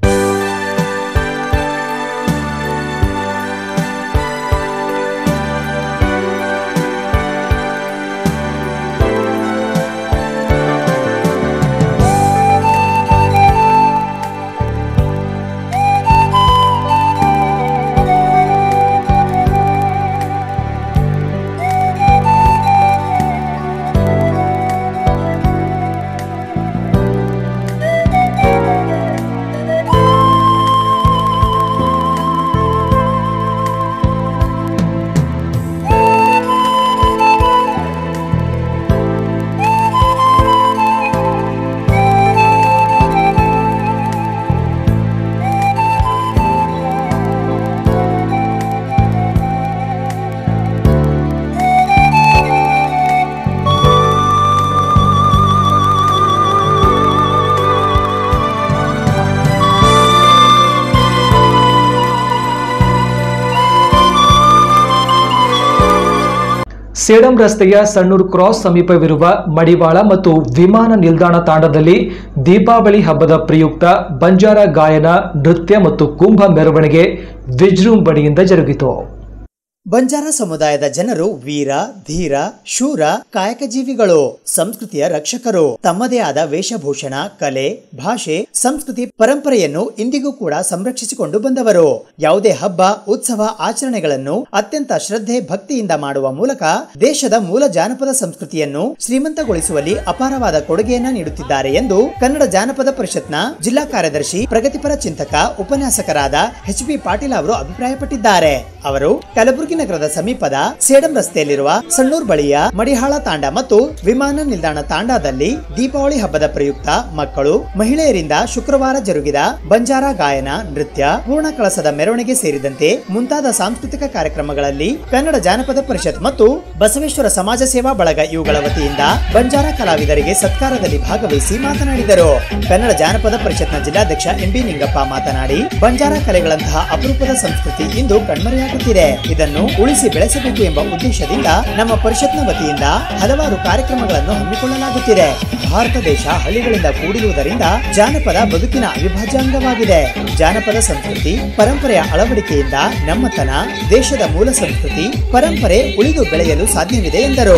ಸೇಡಂ ರಸ್ತೆಯ ಸಣ್ಣೂರು ಕ್ರಾಸ್ ಸಮೀಪವಿರುವ ಮಡಿವಾಳ ಮತ್ತು ವಿಮಾನ ನಿಲ್ದಾಣ ತಾಂಡದಲ್ಲಿ ದೀಪಾವಳಿ ಹಬ್ಬದ ಪ್ರಯುಕ್ತ ಬಂಜಾರ ಗಾಯನ ನೃತ್ಯ ಮತ್ತು ಕುಂಭ ಮೆರವಣಿಗೆ ವಿಜೃಂಭಣೆಯಿಂದ ಜರುಗಿತು ಬಂಜಾರ ಸಮುದಾಯದ ಜನರು ವೀರ ಧೀರ ಶೂರ ಕಾಯಕ ಜೀವಿಗಳು ಸಂಸ್ಕೃತಿಯ ರಕ್ಷಕರು ತಮ್ಮದೇ ಆದ ವೇಷಭೂಷಣ ಕಲೆ ಭಾಷೆ ಸಂಸ್ಕೃತಿ ಪರಂಪರೆಯನ್ನು ಇಂದಿಗೂ ಕೂಡ ಸಂರಕ್ಷಿಸಿಕೊಂಡು ಬಂದವರು ಯಾವುದೇ ಹಬ್ಬ ಉತ್ಸವ ಆಚರಣೆಗಳನ್ನು ಅತ್ಯಂತ ಶ್ರದ್ಧೆ ಭಕ್ತಿಯಿಂದ ಮಾಡುವ ಮೂಲಕ ದೇಶದ ಮೂಲ ಜಾನಪದ ಸಂಸ್ಕೃತಿಯನ್ನು ಶ್ರೀಮಂತಗೊಳಿಸುವಲ್ಲಿ ಅಪಾರವಾದ ಕೊಡುಗೆಯನ್ನ ನೀಡುತ್ತಿದ್ದಾರೆ ಎಂದು ಕನ್ನಡ ಜಾನಪದ ಪರಿಷತ್ನ ಜಿಲ್ಲಾ ಕಾರ್ಯದರ್ಶಿ ಪ್ರಗತಿಪರ ಚಿಂತಕ ಉಪನ್ಯಾಸಕರಾದ ಎಚ್ ಬಿ ಪಾಟೀಲ್ ಅವರು ಅಭಿಪ್ರಾಯಪಟ್ಟಿದ್ದಾರೆ ಅವರು ಕಲಬುರಗಿ ನಗರದ ಸಮೀಪದ ಸೇಡಂ ರಸ್ತೆಯಲ್ಲಿರುವ ಸಣ್ಣೂರ್ ಬಳಿಯ ಮಡಿಹಾಳ ತಾಂಡ ಮತ್ತು ವಿಮಾನ ನಿಲ್ದಾಣ ತಾಂಡಾದಲ್ಲಿ ದೀಪಾವಳಿ ಹಬ್ಬದ ಪ್ರಯುಕ್ತ ಮಕ್ಕಳು ಮಹಿಳೆಯರಿಂದ ಶುಕ್ರವಾರ ಜರುಗಿದ ಬಂಜಾರ ಗಾಯನ ನೃತ್ಯ ಪೂರ್ಣ ಕಳಸದ ಮೆರವಣಿಗೆ ಸೇರಿದಂತೆ ಮುಂತಾದ ಸಾಂಸ್ಕೃತಿಕ ಕಾರ್ಯಕ್ರಮಗಳಲ್ಲಿ ಕನ್ನಡ ಜಾನಪದ ಪರಿಷತ್ ಮತ್ತು ಬಸವೇಶ್ವರ ಸಮಾಜ ಸೇವಾ ಬಳಗ ಇವುಗಳ ವತಿಯಿಂದ ಬಂಜಾರ ಕಲಾವಿದರಿಗೆ ಸತ್ಕಾರದಲ್ಲಿ ಭಾಗವಹಿಸಿ ಮಾತನಾಡಿದರು ಕನ್ನಡ ಜಾನಪದ ಪರಿಷತ್ನ ಜಿಲ್ಲಾಧ್ಯಕ್ಷ ಎಂಬಿ ನಿಂಗಪ್ಪ ಮಾತನಾಡಿ ಬಂಜಾರ ಕಲೆಗಳಂತಹ ಅಪರೂಪದ ಸಂಸ್ಕೃತಿ ಇಂದು ಕಣ್ಮರೆಯಾಗುತ್ತಿದೆ ಇದನ್ನು ಉಳಿಸಿ ಬೆಳೆಸಬೇಕು ಎಂಬ ಉದ್ದೇಶದಿಂದ ನಮ್ಮ ಪರಿಷತ್ನ ವತಿಯಿಂದ ಹಲವಾರು ಕಾರ್ಯಕ್ರಮಗಳನ್ನು ಹಮ್ಮಿಕೊಳ್ಳಲಾಗುತ್ತಿದೆ ಭಾರತ ದೇಶ ಹಳ್ಳಿಗಳಿಂದ ಕೂಡಿರುವುದರಿಂದ ಜಾನಪದ ಬದುಕಿನ ಅವಿಭಾಜ್ಯ ಅಂಗವಾಗಿದೆ ಜಾನಪದ ಸಂಸ್ಕೃತಿ ಪರಂಪರೆಯ ಅಳವಡಿಕೆಯಿಂದ ನಮ್ಮತನ ದೇಶದ ಮೂಲ ಸಂಸ್ಕೃತಿ ಪರಂಪರೆ ಉಳಿದು ಬೆಳೆಯಲು ಸಾಧ್ಯವಿದೆ ಎಂದರು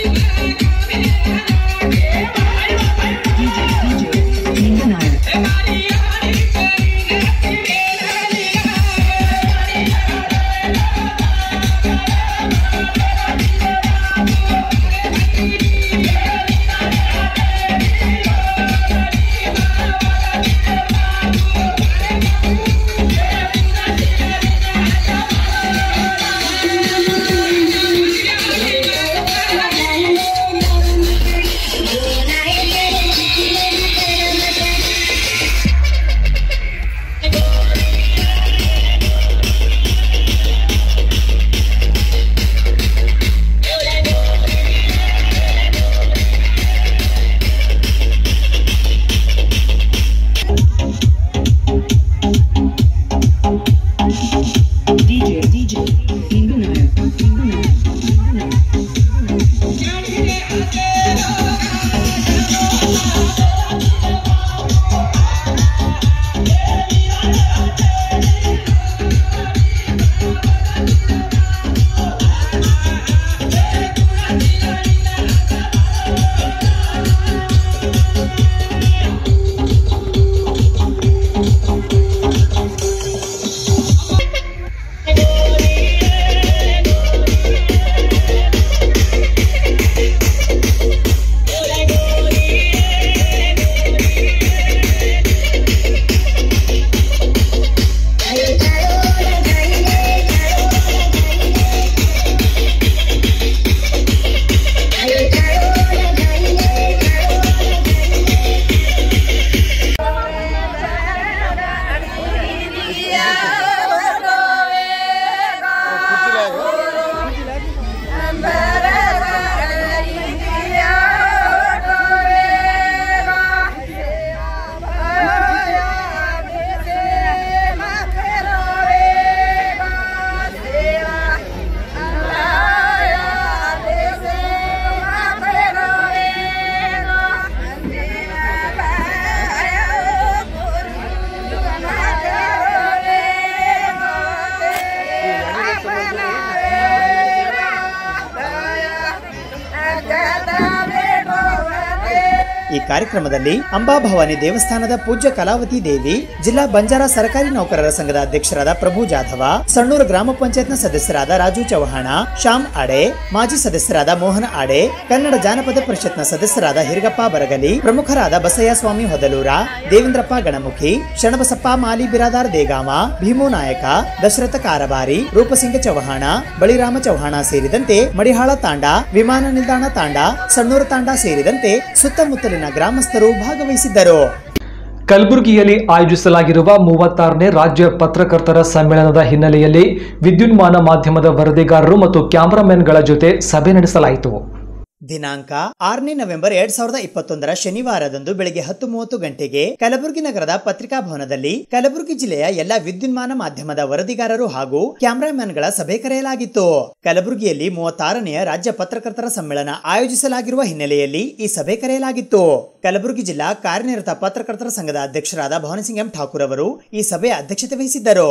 ಈ ಕಾರ್ಯಕ್ರಮದಲ್ಲಿ ಅಂಬಾಭವಾನಿ ದೇವಸ್ಥಾನದ ಪೂಜ್ಯ ಕಲಾವತಿ ದೇವಿ ಜಿಲ್ಲಾ ಬಂಜಾರ ಸರ್ಕಾರಿ ನೌಕರರ ಸಂಘದ ಅಧ್ಯಕ್ಷರಾದ ಪ್ರಭು ಜಾಧವ ಸಣ್ಣೂರು ಗ್ರಾಮ ಪಂಚಾಯತ್ನ ಸದಸ್ಯರಾದ ರಾಜು ಚೌಹಾಣ ಶ್ಯಾಮ್ ಆಡೆ ಮಾಜಿ ಸದಸ್ಯರಾದ ಮೋಹನ ಆಡೆ ಕನ್ನಡ ಜಾನಪದ ಪರಿಷತ್ನ ಸದಸ್ಯರಾದ ಹಿರಗಪ್ಪ ಬರಗಲಿ ಪ್ರಮುಖರಾದ ಬಸಯ್ಯ ಸ್ವಾಮಿ ಹೊದಲೂರ ದೇವೇಂದ್ರಪ್ಪ ಗಣಮುಖಿ ಶರಣಬಸಪ್ಪ ಮಾಲಿ ಬಿರಾದಾರ್ ದೇಗಾಮ ಭೀಮು ನಾಯಕ ದಶರಥ ಕಾರಬಾರಿ ರೂಪಸಿಂಗ ಚೌಹಾಣ ಬಳಿರಾಮ ಚೌಹಾಣ ಸೇರಿದಂತೆ ಮಡಿಹಾಳ ತಾಂಡ ವಿಮಾನ ನಿಲ್ದಾಣ ತಾಂಡ ಸಣ್ಣೂರು ತಾಂಡ ಸೇರಿದಂತೆ ಸುತ್ತಮುತ್ತಲಿನ ಗ್ರಾಮಸ್ಥರು ಭಾಗವಹಿಸಿದ್ದರು ಕಲಬುರಗಿಯಲ್ಲಿ ಆಯೋಜಿಸಲಾಗಿರುವ ಮೂವತ್ತಾರನೇ ರಾಜ್ಯ ಪತ್ರಕರ್ತರ ಸಮ್ಮೇಳನದ ಹಿನ್ನೆಲೆಯಲ್ಲಿ ವಿದ್ಯುನ್ಮಾನ ಮಾಧ್ಯಮದ ವರದಿಗಾರರು ಮತ್ತು ಕ್ಯಾಮರಾಮನ್ಗಳ ಜೊತೆ ಸಭೆ ನಡೆಸಲಾಯಿತು ದಿನಾಂಕ ಆರನೇ ನವೆಂಬರ್ ಎರಡ್ ಸಾವಿರದ ಇಪ್ಪತ್ತೊಂದರ ಶನಿವಾರದಂದು ಬೆಳಗ್ಗೆ ಹತ್ತು ಮೂವತ್ತು ಗಂಟೆಗೆ ಕಲಬುರಗಿ ನಗರದ ಪತ್ರಿಕಾ ಭವನದಲ್ಲಿ ಕಲಬುರಗಿ ಜಿಲ್ಲೆಯ ಎಲ್ಲ ವಿದ್ಯುನ್ಮಾನ ಮಾಧ್ಯಮದ ವರದಿಗಾರರು ಹಾಗೂ ಕ್ಯಾಮರಾಮನ್ಗಳ ಸಭೆ ಕರೆಯಲಾಗಿತ್ತು ಕಲಬುರಗಿಯಲ್ಲಿ ಮೂವತ್ತಾರನೆಯ ರಾಜ್ಯ ಪತ್ರಕರ್ತರ ಸಮ್ಮೇಳನ ಆಯೋಜಿಸಲಾಗಿರುವ ಹಿನ್ನೆಲೆಯಲ್ಲಿ ಈ ಸಭೆ ಕರೆಯಲಾಗಿತ್ತು ಕಲಬುರಗಿ ಜಿಲ್ಲಾ ಕಾರ್ಯನಿರತ ಪತ್ರಕರ್ತರ ಸಂಘದ ಅಧ್ಯಕ್ಷರಾದ ಭವನಸಿಂಗ್ ಎಂ ಠಾಕೂರ್ ಅವರು ಈ ಸಭೆಯ ಅಧ್ಯಕ್ಷತೆ ವಹಿಸಿದ್ದರು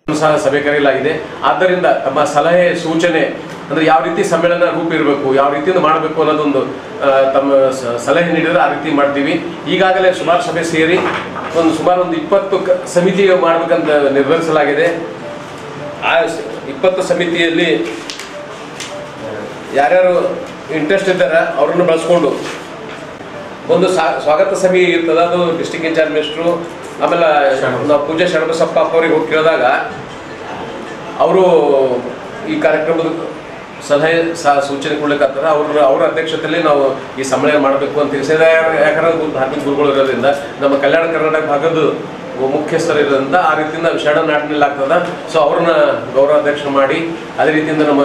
ಸಹ ಸಭೆ ಕರೆಯಲಾಗಿದೆ ಆದ್ದರಿಂದ ತಮ್ಮ ಸಲಹೆ ಸೂಚನೆ ಅಂದ್ರೆ ಯಾವ ರೀತಿ ಸಮ್ಮೇಳನ ರೂಪ ಇರಬೇಕು ಯಾವ ರೀತಿಯಿಂದ ಮಾಡಬೇಕು ಅನ್ನೋದೊಂದು ಆ, ತಮ್ಮ ಸ- ಸಲಹೆ ನೀಡಿದ್ರೆ ಆ ರೀತಿ ಮಾಡ್ತೀವಿ ಈಗಾಗಲೇ ಸುಮಾರು ಸಭೆ ಸೇರಿ ಒಂದು ಸುಮಾರು ಒಂದು ಇಪ್ಪತ್ತು ಕ- ಸಮಿತಿ ಮಾಡ್ಬೇಕಂತ ನಿರ್ಧರಿಸಲಾಗಿದೆ ಆ ಸ- ಇಪ್ಪತ್ತು ಸಮಿತಿಯಲ್ಲಿ ಯಾರ್ಯಾರು ಇಂಟ್ರೆಸ್ಟ್ ಇದ್ದಾರೆ ಅವ್ರನ್ನ ಬಳಸ್ಕೊಂಡು ಒಂದು ಸಾ- ಸ್ವಾಗತ ಸಭೆ ಇರ್ತದ ಅದು ಡಿಸ್ಟಿಕ್ ಇನ್ಚಾರ್ಜ್ ಮಿನಿಸ್ಟ್ರು ಆಮೇಲೆ ನಾವು ಪೂಜಾ ಶರಣಬಸಪ್ಪ ಅವ್ರಿಗೆ ಹೋಗಿ ಕೇಳಿದಾಗ ಅವರು ಈ ಕಾರ್ಯಕ್ರಮದ ಸಲಹೆ ಸಹ ಸೂಚನೆ ಕೊಡ್ಲಿಕ್ಕತ್ತಾರ ಅವ್ರ ಅವ್ರ ಅಧ್ಯಕ್ಷತೆಯಲ್ಲಿ ನಾವು ಈ ಸಮ್ಮೇಳನ ಮಾಡಬೇಕು ಅಂತ ತಿಳಿಸಿದ ಯಾಕಂದ್ರೆ ಒಂದು ಧಾರ್ಮಿಕ ಗುರುಗಳು ಇರೋದ್ರಿಂದ ನಮ್ಮ ಕಲ್ಯಾಣ ಕರ್ನಾಟಕ ಭಾಗದ ಮುಖ್ಯಸ್ಥರು ಇರೋದ್ರಿಂದ ಆ ರೀತಿಯಿಂದ ವಿಷಾಣ ನಾಟಿನಲ್ಲಿ ಆಗ್ತದ ಸೊ ಅವ್ರನ್ನ ಗೌರವಾಧ್ಯಕ್ಷ ಮಾಡಿ ಅದೇ ರೀತಿಯಿಂದ ನಮ್ಮ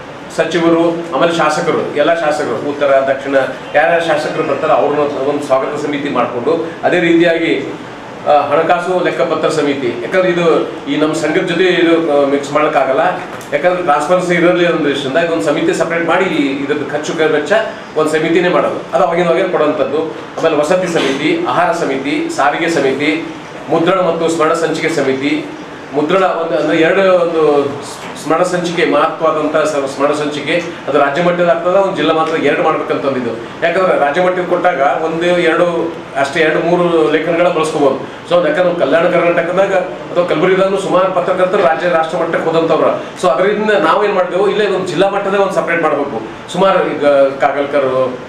ಸಚಿವರು ಆಮೇಲೆ ಶಾಸಕರು ಎಲ್ಲ ಶಾಸಕರು ಉತ್ತರ ದಕ್ಷಿಣ ಯಾರ್ಯಾರು ಶಾಸಕರು ಬರ್ತಾರೆ ಅವ್ರನ್ನ ಒಂದು ಸ್ವಾಗತ ಸಮಿತಿ ಮಾಡಿಕೊಂಡು ಅದೇ ರೀತಿಯಾಗಿ ಆ, ಹಣಕಾಸು ಲೆಕ್ಕಪತ್ರ ಸಮಿತಿ ಯಾಕಂದ್ರೆ ಇದು ಈ ನಮ್ಮ ಸಂಘದ ಜೊತೆ ಇದು ಮಿಕ್ಸ್ ಮಾಡೋಕ್ಕಾಗಲ್ಲ ಯಾಕಂದ್ರೆ ಟ್ರಾನ್ಸ್ಪರೆನ್ಸಿ ಇರಲಿ ಅನ್ನೋ ದೃಷ್ಟಿಯಿಂದ ಇದೊಂದು ಸಮಿತಿ ಸಪ್ರೇಟ್ ಮಾಡಿ ಈ- ಇದ್ರದ್ದು ಖರ್ಚು ಕ- ವೆಚ್ಚ ಒಂದು ಸಮಿತಿನೇ ಮಾಡೋದು ಅದು ಅವಾಗಿನ ಅವಾಗೆ ಕೊಡುವಂಥದ್ದು ಆಮೇಲೆ ವಸತಿ ಸಮಿತಿ ಆಹಾರ ಸಮಿತಿ ಸಾರಿಗೆ ಸಮಿತಿ ಮುದ್ರಣ ಮತ್ತು ಸ್ಮರಣ ಸಂಚಿಕೆ ಸಮಿತಿ ಮುದ್ರಣ ಒಂದು ಅಂದ್ರೆ ಎರಡು ಒಂದು ಸ್ಮರಣ ಸಂಚಿಕೆ ಮಹತ್ವವಾದಂಥ ಸ- ಸ್ಮರಣ ಸಂಚಿಕೆ ಅದು ರಾಜ್ಯ ಮಟ್ಟದ ಆಗ್ತದ ಒಂದು ಜಿಲ್ಲಾ ಮಾತ್ರ ಎರಡು ಮಾಡ್ಬೇಕಂತಂದಿದ್ದು ಯಾಕಂದ್ರೆ ರಾಜ್ಯ ಮಟ್ಟಕ್ಕೆ ಕೊಟ್ಟಾಗ ಒಂದು ಎರಡು ಅಷ್ಟೇ ಎರಡು ಮೂರು ಲೇಖನಗಳ ಬಳಸ್ಕೋಬಹುದು ಸೊ ಯಾಕಂದ್ರೆ ಕಲ್ಯಾಣ ಕರ್ನಾಟಕದಾಗ ಅಥವಾ ಕಲಬುರಗಿದಾಗ ಸುಮಾರು ಪತ್ರಕರ್ತರು ರಾಜ್ಯ ರಾಷ್ಟ್ರ ಮಟ್ಟಕ್ಕೆ ಹೋದಂಥವ್ರ ಸೊ ಅದರಿಂದ ನಾವೇನ್ ಮಾಡಿದೆವು ಇಲ್ಲೇ ಒಂದು ಜಿಲ್ಲಾ ಮಟ್ಟದ ಒಂದು ಸಪ್ರೇಟ್ ಮಾಡಬೇಕು ಸುಮಾರು ಈಗ ಕಾಗಲ್ಕರ್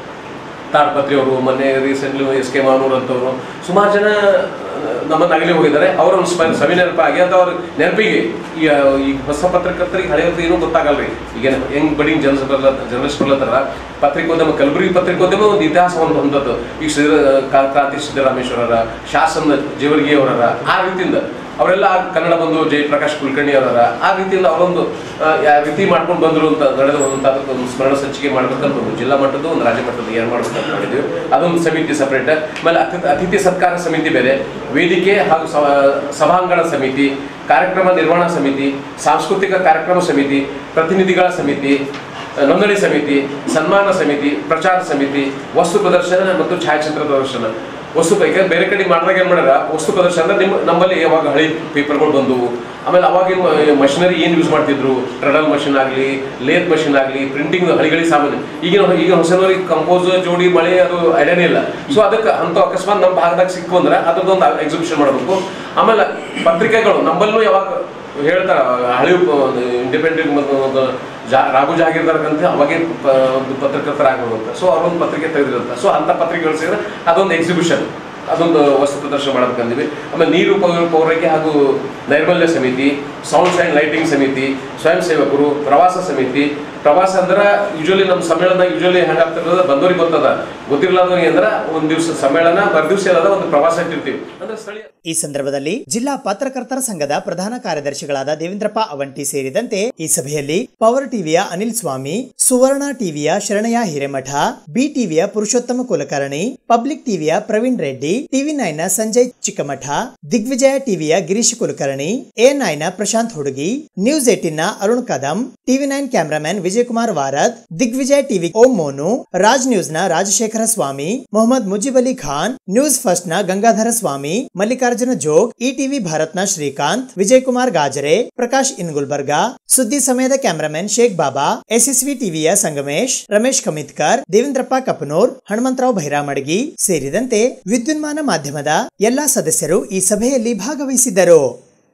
ತಾಡ್ಪತ್ರಿ ಅವರು ಮೊನ್ನೆ ರೀಸೆಂಟ್ಲಿ ಎಸ್ ಕೆ ಮಾನೂರ್ ಅಂತವರು ಸುಮಾರು ಜನ ನಮ್ಮನ್ನು ಅಗಲಿ ಹೋಗಿದ್ದಾರೆ ಅವರ ಒಂದು ಸ್ಪ- ಸವಿ ನೆನಪಾಗಿ ಅಥವಾ ಅವ್ರ ನೆನಪಿಗೆ ಈ ಈ ಹೊಸ ಪತ್ರಕರ್ತರಿಗೆ ಹಳೆಯವ್ರದ್ದು ಏನೂ ಗೊತ್ತಾಗಲ್ರಿ ಈಗ ಹೆಂಗ್ ಬಡಿಂಗ್ ಜನ ಜರ್ನಲಿಸ್ಟ್ ಬರ್ಲತ್ತಾರ ಪತ್ರಿಕೋದ್ಯಮ ಕಲಬುರಗಿ ಪತ್ರಿಕೋದ್ಯಮ ಒಂದು ಇತಿಹಾಸವನ್ನು ಹೊಂದದ್ದು ಈಗ ಶ್ರೀ ಕಾ- ಕ್ರಾಂತಿ ಸಿದ್ದರಾಮೇಶ್ವರರ ಶಾಸನ ಜೇವರ್ಗಿ ಅವರರ ಆ ರೀತಿಯಿಂದ ಅವರೆಲ್ಲ ಕನ್ನಡ ಬಂಧು ಜಯಪ್ರಕಾಶ್ ಕುಲಕರ್ಣಿ ಅವರ ಆ ರೀತಿಯಿಂದ ಅವರೊಂದು ಆ, ಯಾವ ರೀತಿ ಮಾಡ್ಕೊಂಡು ಬಂದ್ರು ಅಂತ ನಡೆದು ಹೋದಂತ ಅದಕ್ಕೆ ಒಂದು ಸ್ಮರಣ ಸಂಚಿಕೆ ಮಾಡ್ಬೇಕಂತ ಒಂದು ಜಿಲ್ಲಾ ಮಟ್ಟದ ಒಂದು ರಾಜ್ಯ ಮಟ್ಟದ ಏನು ಮಾಡ್ಬೇಕಂತ ಮಾಡಿದ್ವಿ ಅದೊಂದು ಸಮಿತಿ ಸಪ್ರೇಟ್ ಆಮೇಲೆ ಅತಿಥಿ ಅತಿಥಿ ಸತ್ಕಾರ ಸಮಿತಿ ಬೇರೆ ವೇದಿಕೆ ಹಾಗೂ ಸಭಾ- ಸಭಾಂಗಣ ಸಮಿತಿ ಕಾರ್ಯಕ್ರಮ ನಿರ್ವಹಣಾ ಸಮಿತಿ ಸಾಂಸ್ಕೃತಿಕ ಕಾರ್ಯಕ್ರಮ ಸಮಿತಿ ಪ್ರತಿನಿಧಿಗಳ ಸಮಿತಿ ನೋಂದಣಿ ಸಮಿತಿ ಸನ್ಮಾನ ಸಮಿತಿ ಪ್ರಚಾರ ಸಮಿತಿ ವಸ್ತು ಪ್ರದರ್ಶನ ಮತ್ತು ಛಾಯಾಚಿತ್ರ ಪ್ರದರ್ಶನ ವಸ್ತು ಯಾಕಂದ್ರೆ ಬೇರೆ ಕಡೆ ಮಾಡಿದಾಗ ಏನ್ ಮಾಡ್ಯಾರ ವಸ್ತು ಪ್ರದರ್ಶನ ಅಂದ್ರೆ ನಿಮ್ಮ ನಮ್ಮಲ್ಲಿ ಯಾವಾಗ ಹಳಿ ಪೇಪರ್ಗಳು ಬಂದವು ಆಮೇಲೆ ಅವಾಗಿನ ಮಷಿನರಿ ಏನು ಯೂಸ್ ಮಾಡ್ತಿದ್ರು ಟ್ರಡಲ್ ಮಷಿನ್ ಆಗಲಿ ಲೇತ್ ಮಷಿನ್ ಆಗಲಿ ಪ್ರಿಂಟಿಂಗ್ ಹಳಿಗಳಿಗೆ ಸಾಮಾನ್ಯ ಈಗಿನ ಈಗಿನ ಹೊಸನವರಿಗೆ ಕಂಪೋಸ್ ಜೋಡಿ ಮಳೆ ಅದು ಐಡಿಯಾನೇ ಇಲ್ಲ ಸೊ ಅದಕ್ಕೆ ಅಂತ ಅಕಸ್ಮಾತ್ ನಮ್ಮ ಭಾಗದಾಗ ಸಿಕ್ಕು ಅಂದ್ರೆ ಅದ್ರದ್ದೊಂದು ಎಕ್ಸಿಬಿಷನ್ ಮಾಡಬೇಕು ಆಮೇಲೆ ಪತ್ರಿಕೆಗಳು ನಮ್ಮಲ್ಲೂ ಯಾವಾಗ ಹೇಳ್ತಾರ ಹಳಿ ಇಂಡಿಪೆಂಡೆಂಟ್ ಜಾ ರಾಘು ಜಾಗೀರ್ದಾರ್ ಅಂತ ಅವಾಗೇ ಪ- ಒಂದು ಪತ್ರಕರ್ತರಾಗಬಹುದು ಅಂತ ಸೊ ಅವರೊಂದು ಪತ್ರಿಕೆ ತೆಗೆದಿರಂತ ಸೊ ಅಂತ ಪತ್ರಿಕೆಗಳು ಸೇರಿದ್ರೆ ಅದೊಂದು ಎಕ್ಸಿಬಿಷನ್ ಅದೊಂದು ವಸ್ತು ಪ್ರದರ್ಶನ ಮಾಡ್ಬೇಕಂದಿವಿ ಆಮೇಲೆ ನೀರು ಪೌರ ಪೌರೈಕೆ ಹಾಗೂ ನೈರ್ಮಲ್ಯ ಸಮಿತಿ ಸೌಂಡ್ ಅಂಡ್ ಲೈಟಿಂಗ್ ಸಮಿತಿ ಸ್ವಯಂ ಸೇವಕರು ಪ್ರವಾಸ ಸಮಿತಿ ಪ್ರವಾಸ ಅಂದ್ರೆ ಯೂಶಲಿ ನಮ್ಮ ಸಮ್ಮೇಳನ ಯೂಶಲಿ ಹೆಂಗಾಗ್ತಿರ್ತದ ಬಂದವ್ರಿಗೆ ಗೊತ್ತದ ಗೊತ್ತಿರ್ಲಾದವ್ರಿಗೆ ಅಂದ್ರೆ ಒಂದ್ ದಿವಸ ಸಮ್ಮೇಳನ ಮರುದಿವಸ ಏನದ ಒಂದು ಪ್ರವಾಸ ಇಟ್ಟಿರ್ತೀವಿ ಅಂದ್ರೆ ಸ್ಥಳೀಯ ಈ ಸಂದರ್ಭದಲ್ಲಿ ಜಿಲ್ಲಾ ಪತ್ರಕರ್ತರ ಸಂಘದ ಪ್ರಧಾನ ಕಾರ್ಯದರ್ಶಿಗಳಾದ ದೇವೇಂದ್ರಪ್ಪ ಅವಂಟಿ ಸೇರಿದಂತೆ ಈ ಸಭೆಯಲ್ಲಿ ಪವರ್ ಟಿವಿಯ ಅನಿಲ್ ಸ್ವಾಮಿ ಸುವರ್ಣ ಟಿವಿಯ ಶರಣಯ್ಯ ಹಿರೇಮಠ ಬಿ ಟಿವಿಯ ಪುರುಷೋತ್ತಮ ಕುಲಕರ್ಣಿ ಪಬ್ಲಿಕ್ ಟಿವಿಯ ಪ್ರವೀಣ್ ರೆಡ್ಡಿ ಟಿವಿ ನೈನ್ ನ ಸಂಜಯ್ ಚಿಕ್ಕಮಠ ದಿಗ್ವಿಜಯ ಟಿವಿಯ ಗಿರೀಶ್ ಕುಲಕರ್ಣಿ ಎ ನೈನ್ ನ ಪ್ರಶಾಂತ್ ಹುಡುಗಿ ನ್ಯೂಸ್ ಏಟಿನ್ ನ Arun Kadam TV nine cameraman Vijayakumar Varad Digvijay TV Om Monu Raj news ನ ರಾಜಶೇಖರ ಸ್ವಾಮಿ ಮೊಹಮ್ಮದ್ ಮುಜಿಬ್ ಅಲಿ ಖಾನ್ ನ್ಯೂಸ್ ಫಸ್ಟ್ ನ ಗಂಗಾಧರ ಸ್ವಾಮಿ ಮಲ್ಲಿಕಾರ್ಜುನ ಜೋಗ್ ಇಟಿವಿ ಭಾರತ್ ನ ಶ್ರೀಕಾಂತ್ ವಿಜಯ್ ಕುಮಾರ್ ಗಾಜರೆ ಪ್ರಕಾಶ್ ಇನ್ ಗುಲ್ಬರ್ಗಾ ಸುದ್ದಿ ಸಮಯದ ಕ್ಯಾಮರಾಮನ್ ಶೇಖ್ ಬಾಬಾ ಎಸ್ಎಸ್ವಿ ಟಿವಿಯ ಸಂಗಮೇಶ್ ರಮೇಶ್ ಕಮಿತ್ಕರ್ ದೇವೇಂದ್ರಪ್ಪ ಕಪನೂರ್ ಹನುಮಂತರಾವ್ ಭೈರಾಮಡಗಿ ಸೇರಿದಂತೆ ವಿದ್ಯುನ್ಮಾನ ಮಾಧ್ಯಮದ ಎಲ್ಲಾ ಸದಸ್ಯರು ಈ ಸಭೆಯಲ್ಲಿ ಭಾಗವಹಿಸಿದ್ದರು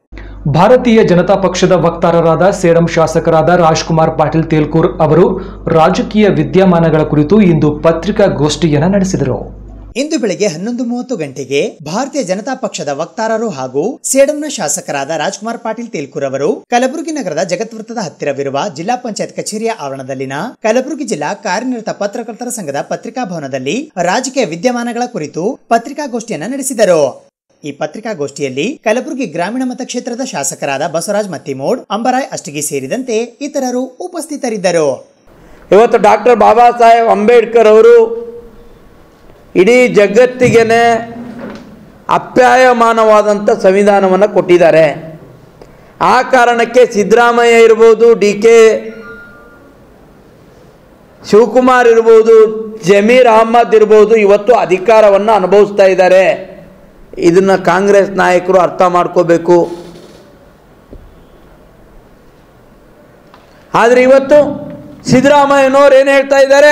ಭಾರತೀಯ ಜನತಾ ಪಕ್ಷದ ವಕ್ತಾರರಾದ ಸೇಡಂ ಶಾಸಕರಾದ ರಾಜ್ಕುಮಾರ್ ಪಾಟೀಲ್ ತೇಲ್ಕೂರ್ ಅವರು ರಾಜಕೀಯ ವಿದ್ಯಮಾನಗಳ ಕುರಿತು ಇಂದು ಪತ್ರಿಕಾಗೋಷ್ಠಿಯನ್ನು ನಡೆಸಿದರು ಇಂದು ಬೆಳಗ್ಗೆ ಹನ್ನೊಂದು ಮೂವತ್ತು ಗಂಟೆಗೆ ಭಾರತೀಯ ಜನತಾ ಪಕ್ಷದ ವಕ್ತಾರರು ಹಾಗೂ ಸೇಡಂನ ಶಾಸಕರಾದ ರಾಜ್ಕುಮಾರ್ ಪಾಟೀಲ್ ತೇಲ್ಕೂರ್ ಅವರು ಕಲಬುರಗಿ ನಗರದ ಜಗತ್ವೃತ್ತದ ಹತ್ತಿರವಿರುವ ಜಿಲ್ಲಾ ಪಂಚಾಯತ್ ಕಚೇರಿಯ ಆವರಣದಲ್ಲಿನ ಕಲಬುರಗಿ ಜಿಲ್ಲಾ ಕಾರ್ಯನಿರತ ಪತ್ರಕರ್ತರ ಸಂಘದ ಪತ್ರಿಕಾ ಭವನದಲ್ಲಿ ರಾಜಕೀಯ ವಿದ್ಯಮಾನಗಳ ಕುರಿತು ಪತ್ರಿಕಾಗೋಷ್ಠಿಯನ್ನ ನಡೆಸಿದರು ಈ ಪತ್ರಿಕಾಗೋಷ್ಠಿಯಲ್ಲಿ ಕಲಬುರಗಿ ಗ್ರಾಮೀಣ ಮತಕ್ಷೇತ್ರದ ಶಾಸಕರಾದ ಬಸವರಾಜ್ ಮತ್ತಿಮೋಡ್ ಅಂಬರಾಯ್ ಅಷ್ಟಗಿ ಸೇರಿದಂತೆ ಇತರರು ಉಪಸ್ಥಿತರಿದ್ದರು ಇವತ್ತು ಡಾಕ್ಟರ್ ಬಾಬಾ ಸಾಹೇಬ್ ಅಂಬೇಡ್ಕರ್ ಅವರು ಇಡೀ ಜಗತ್ತಿಗೆನೆ ಅಪ್ಯಾಯಮಾನವಾದಂಥ ಸಂವಿಧಾನವನ್ನು ಕೊಟ್ಟಿದ್ದಾರೆ ಆ ಕಾರಣಕ್ಕೆ ಸಿದ್ದರಾಮಯ್ಯ ಇರ್ಬೋದು ಡಿ ಕೆ ಶಿವಕುಮಾರ್ ಇರ್ಬೋದು ಜಮೀರ್ ಅಹಮ್ಮದ್ ಇರ್ಬೋದು ಇವತ್ತು ಅಧಿಕಾರವನ್ನು ಅನುಭವಿಸ್ತಾ ಇದ್ದಾರೆ ಇದನ್ನು ಕಾಂಗ್ರೆಸ್ ನಾಯಕರು ಅರ್ಥ ಮಾಡ್ಕೋಬೇಕು ಆದರೆ ಇವತ್ತು ಸಿದ್ದರಾಮಯ್ಯನವ್ರು ಏನು ಹೇಳ್ತಾ ಇದ್ದಾರೆ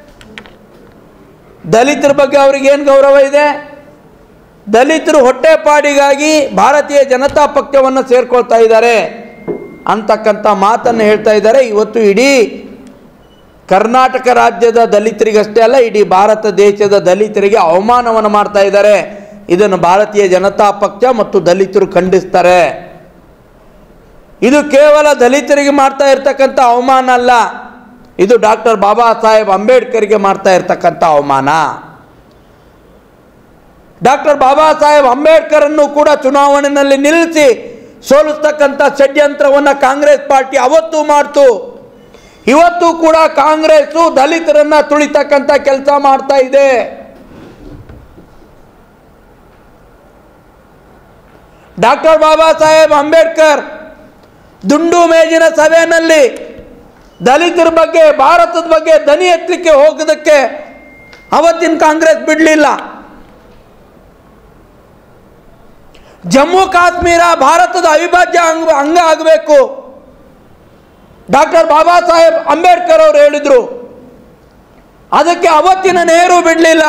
ದಲಿತರ ಬಗ್ಗೆ ಅವ್ರಿಗೆ ಏನು ಗೌರವ ಇದೆ ದಲಿತರು ಹೊಟ್ಟೆಪಾಡಿಗಾಗಿ ಭಾರತೀಯ ಜನತಾ ಪಕ್ಷವನ್ನು ಸೇರ್ಕೊಳ್ತಾ ಇದ್ದಾರೆ ಅಂತಕ್ಕಂಥ ಮಾತನ್ನು ಹೇಳ್ತಾ ಇದ್ದಾರೆ ಇವತ್ತು ಇಡೀ ಕರ್ನಾಟಕ ರಾಜ್ಯದ ದಲಿತರಿಗಷ್ಟೇ ಅಲ್ಲ ಇಡೀ ಭಾರತ ದೇಶದ ದಲಿತರಿಗೆ ಅವಮಾನವನ್ನು ಮಾಡ್ತಾ ಇದ್ದಾರೆ ಇದನ್ನು ಭಾರತೀಯ ಜನತಾ ಪಕ್ಷ ಮತ್ತು ದಲಿತರು ಖಂಡಿಸ್ತಾರೆ ಇದು ಕೇವಲ ದಲಿತರಿಗೆ ಮಾಡ್ತಾ ಇರ್ತಕ್ಕಂಥ ಅವಮಾನ ಅಲ್ಲ ಇದು ಡಾಕ್ಟರ್ ಬಾಬಾ ಸಾಹೇಬ್ ಅಂಬೇಡ್ಕರ್ಗೆ ಮಾಡ್ತಾ ಇರ್ತಕ್ಕಂಥ ಅವಮಾನ ಡಾಕ್ಟರ್ ಬಾಬಾ ಸಾಹೇಬ್ ಅಂಬೇಡ್ಕರನ್ನು ಕೂಡ ಚುನಾವಣೆಯಲ್ಲಿ ನಿಲ್ಲಿಸಿ ಸೋಲಿಸ್ತಕ್ಕಂಥ ಷಡ್ಯಂತ್ರವನ್ನು ಕಾಂಗ್ರೆಸ್ ಪಾರ್ಟಿ ಅವತ್ತು ಮಾಡ್ತು ಇವತ್ತು ಕೂಡ ಕಾಂಗ್ರೆಸ್ಸು ದಲಿತರನ್ನ ತುಳಿತಕ್ಕಂಥ ಕೆಲಸ ಮಾಡ್ತಾ ಇದೆ ಡಾಕ್ಟರ್ ಬಾಬಾ ಸಾಹೇಬ್ ಅಂಬೇಡ್ಕರ್ ದುಂಡು ಮೇಜಿನ ಸಭೆಯಲ್ಲಿ ದಲಿತರ ಬಗ್ಗೆ ಭಾರತದ ಬಗ್ಗೆ ದನಿ ಎತ್ತಲಿಕ್ಕೆ ಹೋಗೋದಕ್ಕೆ ಅವತ್ತಿನ ಕಾಂಗ್ರೆಸ್ ಬಿಡಲಿಲ್ಲ ಜಮ್ಮು ಕಾಶ್ಮೀರ ಭಾರತದ ಅವಿಭಾಜ್ಯ ಅಂಗ ಅಂಗ ಆಗಬೇಕು ಡಾಕ್ಟರ್ ಬಾಬಾ ಸಾಹೇಬ್ ಅಂಬೇಡ್ಕರ್ ಅವರು ಹೇಳಿದರು ಅದಕ್ಕೆ ಅವತ್ತಿನ ನೆಹರು ಬಿಡಲಿಲ್ಲ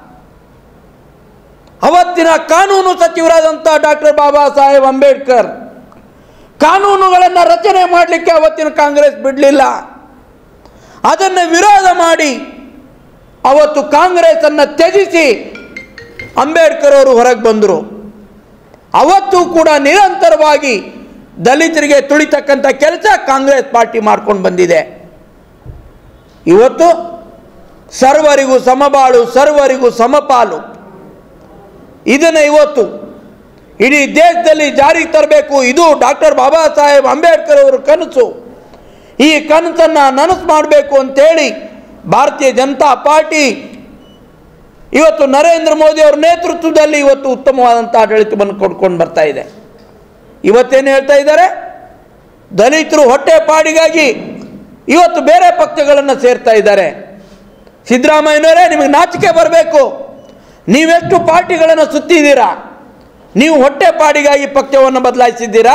ಅವತ್ತಿನ ಕಾನೂನು ಸಚಿವರಾದಂಥ ಡಾಕ್ಟರ್ ಬಾಬಾ ಸಾಹೇಬ್ ಅಂಬೇಡ್ಕರ್ ಕಾನೂನುಗಳನ್ನು ರಚನೆ ಮಾಡಲಿಕ್ಕೆ ಅವತ್ತಿನ ಕಾಂಗ್ರೆಸ್ ಬಿಡಲಿಲ್ಲ ಅದನ್ನು ವಿರೋಧ ಮಾಡಿ ಅವತ್ತು ಕಾಂಗ್ರೆಸ್ಸನ್ನು ತ್ಯಜಿಸಿ ಅಂಬೇಡ್ಕರ್ ಅವರು ಹೊರಗೆ ಬಂದರು ಅವತ್ತು ಕೂಡ ನಿರಂತರವಾಗಿ ದಲಿತರಿಗೆ ತುಳಿತಕ್ಕಂಥ ಕೆಲಸ ಕಾಂಗ್ರೆಸ್ ಪಾರ್ಟಿ ಮಾಡ್ಕೊಂಡು ಬಂದಿದೆ ಇವತ್ತು ಸರ್ವರಿಗೂ ಸಮಬಾಳು ಸರ್ವರಿಗೂ ಸಮಪಾಲು ಇದನ್ನು ಇವತ್ತು ಇಡೀ ದೇಶದಲ್ಲಿ ಜಾರಿಗೆ ತರಬೇಕು ಇದು ಡಾಕ್ಟರ್ ಬಾಬಾ ಸಾಹೇಬ್ ಅಂಬೇಡ್ಕರ್ ಅವರ ಕನಸು ಈ ಕನಸನ್ನು ನನಸು ಮಾಡಬೇಕು ಅಂತೇಳಿ ಭಾರತೀಯ ಜನತಾ ಪಾರ್ಟಿ ಇವತ್ತು ನರೇಂದ್ರ ಮೋದಿ ಅವರ ನೇತೃತ್ವದಲ್ಲಿ ಇವತ್ತು ಉತ್ತಮವಾದಂಥ ಆಡಳಿತವನ್ನು ಕೊಡ್ಕೊಂಡು ಬರ್ತಾ ಇದೆ ಇವತ್ತೇನು ಹೇಳ್ತಾ ಇದ್ದಾರೆ ದಲಿತರು ಹೊಟ್ಟೆಪಾಡಿಗಾಗಿ ಇವತ್ತು ಬೇರೆ ಪಕ್ಷಗಳನ್ನು ಸೇರ್ತಾ ಇದ್ದಾರೆ ಸಿದ್ದರಾಮಯ್ಯನವರೇ ನಿಮಗೆ ನಾಚಿಕೆ ಬರಬೇಕು ನೀವೆಷ್ಟು ಪಾರ್ಟಿಗಳನ್ನು ಸುತ್ತಿದ್ದೀರಾ ನೀವು ಹೊಟ್ಟೆಪಾಡಿಗಾಗಿ ಪಕ್ಷವನ್ನು ಬದಲಾಯಿಸಿದ್ದೀರಾ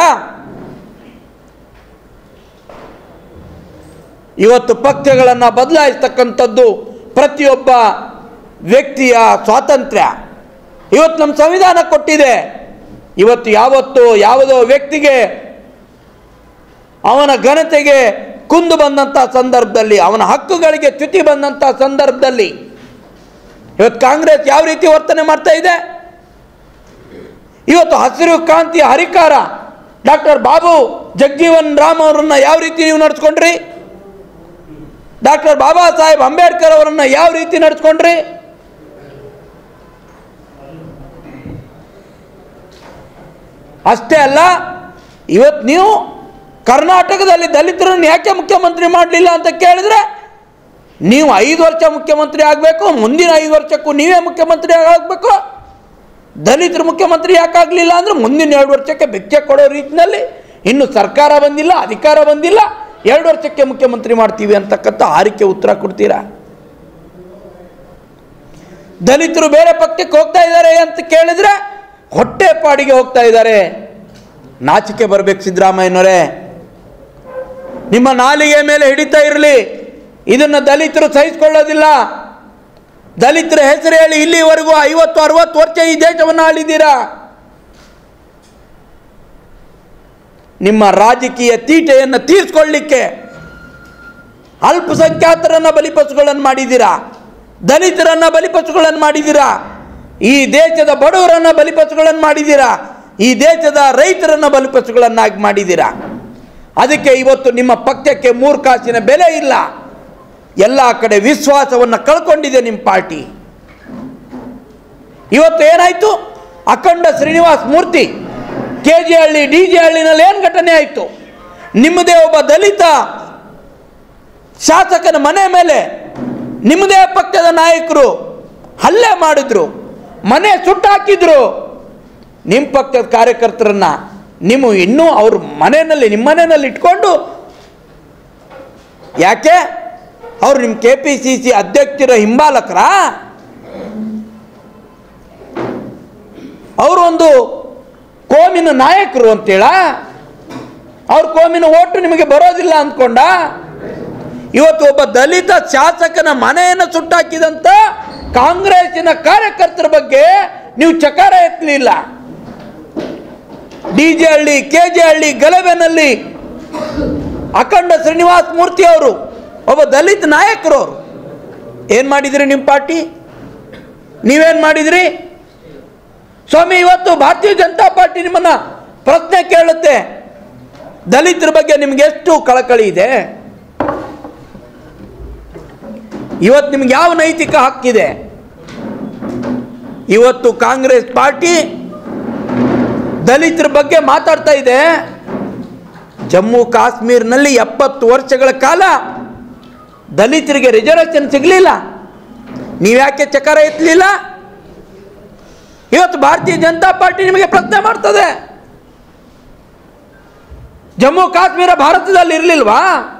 ಇವತ್ತು ಪಕ್ಷಗಳನ್ನು ಬದಲಾಯಿಸ್ತಕ್ಕಂಥದ್ದು ಪ್ರತಿಯೊಬ್ಬ ವ್ಯಕ್ತಿಯ ಸ್ವಾತಂತ್ರ್ಯ ಇವತ್ತು ನಮ್ಮ ಸಂವಿಧಾನ ಕೊಟ್ಟಿದೆ ಇವತ್ತು ಯಾವತ್ತು ಯಾವುದೋ ವ್ಯಕ್ತಿಗೆ ಅವನ ಘನತೆಗೆ ಕುಂದು ಬಂದಂಥ ಸಂದರ್ಭದಲ್ಲಿ ಅವನ ಹಕ್ಕುಗಳಿಗೆ ಚ್ಯುತಿ ಬಂದಂಥ ಸಂದರ್ಭದಲ್ಲಿ ಇವತ್ತು ಕಾಂಗ್ರೆಸ್ ಯಾವ ರೀತಿ ವರ್ತನೆ ಮಾಡ್ತಾ ಇದೆ ಇವತ್ತು ಹಸಿರು ಕ್ರಾಂತಿಯ ಹರಿಕಾರ ಡಾಕ್ಟರ್ ಬಾಬು ಜಗಜೀವನ್ ರಾಮ್ ಅವರನ್ನ ಯಾವ ರೀತಿ ನೀವು ನಡೆಸ್ಕೊಂಡ್ರಿ ಡಾಕ್ಟರ್ ಬಾಬಾ ಸಾಹೇಬ್ ಅಂಬೇಡ್ಕರ್ ಅವರನ್ನ ಯಾವ ರೀತಿ ನಡೆಸ್ಕೊಂಡ್ರಿ ಅಷ್ಟೇ ಅಲ್ಲ ಇವತ್ತು ನೀವು ಕರ್ನಾಟಕದಲ್ಲಿ ದಲಿತರನ್ನು ಯಾಕೆ ಮುಖ್ಯಮಂತ್ರಿ ಮಾಡಲಿಲ್ಲ ಅಂತ ಕೇಳಿದ್ರೆ ನೀವು ಐದು ವರ್ಷ ಮುಖ್ಯಮಂತ್ರಿ ಆಗಬೇಕು ಮುಂದಿನ ಐದು ವರ್ಷಕ್ಕೂ ನೀವೇ ಮುಖ್ಯಮಂತ್ರಿ ಆಗಬೇಕು ದಲಿತರು ಮುಖ್ಯಮಂತ್ರಿ ಯಾಕಾಗಲಿಲ್ಲ ಅಂದರೆ ಮುಂದಿನ ಎರಡು ವರ್ಷಕ್ಕೆ ಭಿಕ್ಷೆ ಕೊಡೋ ರೀತಿಯಲ್ಲಿ ಇನ್ನು ಸರ್ಕಾರ ಬಂದಿಲ್ಲ ಅಧಿಕಾರ ಬಂದಿಲ್ಲ ಎರಡು ವರ್ಷಕ್ಕೆ ಮುಖ್ಯಮಂತ್ರಿ ಮಾಡ್ತೀವಿ ಅಂತಕ್ಕಂಥ ಆರಿಕೆ ಉತ್ತರ ಕೊಡ್ತೀರಾ ದಲಿತರು ಬೇರೆ ಪಕ್ಷಕ್ಕೆ ಹೋಗ್ತಾ ಇದ್ದಾರೆ ಅಂತ ಕೇಳಿದ್ರೆ ಹೊಟ್ಟೆ ಪಾಡಿಗೆ ಹೋಗ್ತಾ ಇದ್ದಾರೆ ನಾಚಿಕೆ ಬರಬೇಕು ಸಿದ್ದರಾಮಯ್ಯನವರೇ ನಿಮ್ಮ ನಾಲಿಗೆ ಮೇಲೆ ಹಿಡಿತಾ ಇರಲಿ ಇದನ್ನು ದಲಿತರು ಸಹಿಸಿಕೊಳ್ಳೋದಿಲ್ಲ ದಲಿತರ ಹೆಸರು ಹೇಳಿ ಇಲ್ಲಿವರೆಗೂ ಐವತ್ತು ಅರವತ್ತು ವರ್ಷ ಈ ದೇಶವನ್ನು ಆಳಿದ್ದೀರಾ ನಿಮ್ಮ ರಾಜಕೀಯ ತೀಟೆಯನ್ನು ತೀರಿಸ್ಕೊಳ್ಳಿಕ್ಕೆ ಅಲ್ಪಸಂಖ್ಯಾತರನ್ನ ಬಲಿಪಶುಗಳನ್ನು ಮಾಡಿದ್ದೀರಾ ದಲಿತರನ್ನ ಬಲಿಪಶುಗಳನ್ನು ಮಾಡಿದ್ದೀರಾ ಈ ದೇಶದ ಬಡವರನ್ನ ಬಲಿಪಶುಗಳನ್ನು ಮಾಡಿದ್ದೀರಾ ಈ ದೇಶದ ರೈತರನ್ನ ಬಲಿಪಶುಗಳನ್ನಾಗಿ ಮಾಡಿದ್ದೀರಾ ಅದಕ್ಕೆ ಇವತ್ತು ನಿಮ್ಮ ಪಕ್ಷಕ್ಕೆ ಮೂರು ಕಾಸಿನ ಬೆಲೆ ಇಲ್ಲ ಎಲ್ಲ ಕಡೆ ವಿಶ್ವಾಸವನ್ನು ಕಳ್ಕೊಂಡಿದೆ ನಿಮ್ಮ ಪಾರ್ಟಿ ಇವತ್ತು ಏನಾಯಿತು Akhanda Srinivas Murthy K G Halli D G ಹಳ್ಳಿನಲ್ಲಿ ಏನು ಘಟನೆ ಆಯಿತು ನಿಮ್ಮದೇ ಒಬ್ಬ ದಲಿತ ಶಾಸಕನ ಮನೆ ಮೇಲೆ ನಿಮ್ಮದೇ ಪಕ್ಷದ ನಾಯಕರು ಹಲ್ಲೆ ಮಾಡಿದ್ರು ಮನೆ ಸುಟ್ಟಾಕಿದ್ರು ನಿಮ್ಮ ಪಕ್ಷದ ಕಾರ್ಯಕರ್ತರನ್ನ ನೀವು ಇನ್ನೂ ಅವ್ರ ಮನೆಯಲ್ಲಿ ನಿಮ್ಮ ಮನೆಯಲ್ಲಿ ಇಟ್ಕೊಂಡು ಯಾಕೆ ಅವ್ರು ನಿಮ್ಮ ಕೆ ಪಿ ಸಿ ಸಿ ಅಧ್ಯಕ್ಷರ ಹಿಂಬಾಲಕರಾ ಅವರು ಒಂದು ಕೋಮಿನ ನಾಯಕರು ಅಂತೇಳ ಅವ್ರ ಕೋಮಿನ ಓಟು ನಿಮಗೆ ಬರೋದಿಲ್ಲ ಅಂದ್ಕೊಂಡ ಇವತ್ತು ಒಬ್ಬ ದಲಿತ ಶಾಸಕನ ಮನೆಯನ್ನು ಸುಟ್ಟಾಕಿದಂತ ಕಾಂಗ್ರೆಸ್ಸಿನ ಕಾರ್ಯಕರ್ತರ ಬಗ್ಗೆ ನೀವು ಚಕಾರ ಎತ್ತಲಿಲ್ಲ D J Halli K J Halli ಗಲಭೆನಲ್ಲಿ ಅಖಂಡ ಶ್ರೀನಿವಾಸ್ ಮೂರ್ತಿ ಅವರು ಒಬ್ಬ ದಲಿತ ನಾಯಕರು ಅವರು ಏನು ಮಾಡಿದ್ರಿ ನಿಮ್ಮ ಪಾರ್ಟಿ ನೀವೇನು ಮಾಡಿದ್ರಿ ಸ್ವಾಮಿ ಇವತ್ತು ಭಾರತೀಯ ಜನತಾ ಪಾರ್ಟಿ ನಿಮ್ಮನ್ನ ಪ್ರಶ್ನೆ ಕೇಳುತ್ತೆ ದಲಿತರ ಬಗ್ಗೆ ನಿಮ್ಗೆ ಎಷ್ಟು ಕಳಕಳಿ ಇದೆ ಇವತ್ತು ನಿಮ್ಗೆ ಯಾವ ನೈತಿಕ ಹಕ್ಕಿದೆ ಇವತ್ತು ಕಾಂಗ್ರೆಸ್ ಪಾರ್ಟಿ ದಲಿತರ ಬಗ್ಗೆ ಮಾತಾಡ್ತಾ ಇದೆ ಜಮ್ಮು ಕಾಶ್ಮೀರ್ನಲ್ಲಿ ಎಪ್ಪತ್ತು ವರ್ಷಗಳ ಕಾಲ ದಲಿತರಿಗೆ ರಿಸರ್ವೇಷನ್ ಸಿಗಲಿಲ್ಲ ನೀವ್ಯಾಕೆ ಚಕಾರ ಎತ್ತಲಿಲ್ಲ ಇವತ್ತು ಭಾರತೀಯ ಜನತಾ ಪಾರ್ಟಿ ನಿಮಗೆ ಪ್ರಶ್ನೆ ಮಾಡ್ತದೆ ಜಮ್ಮು ಕಾಶ್ಮೀರ ಭಾರತದಲ್ಲಿ ಇರಲಿಲ್ವಾ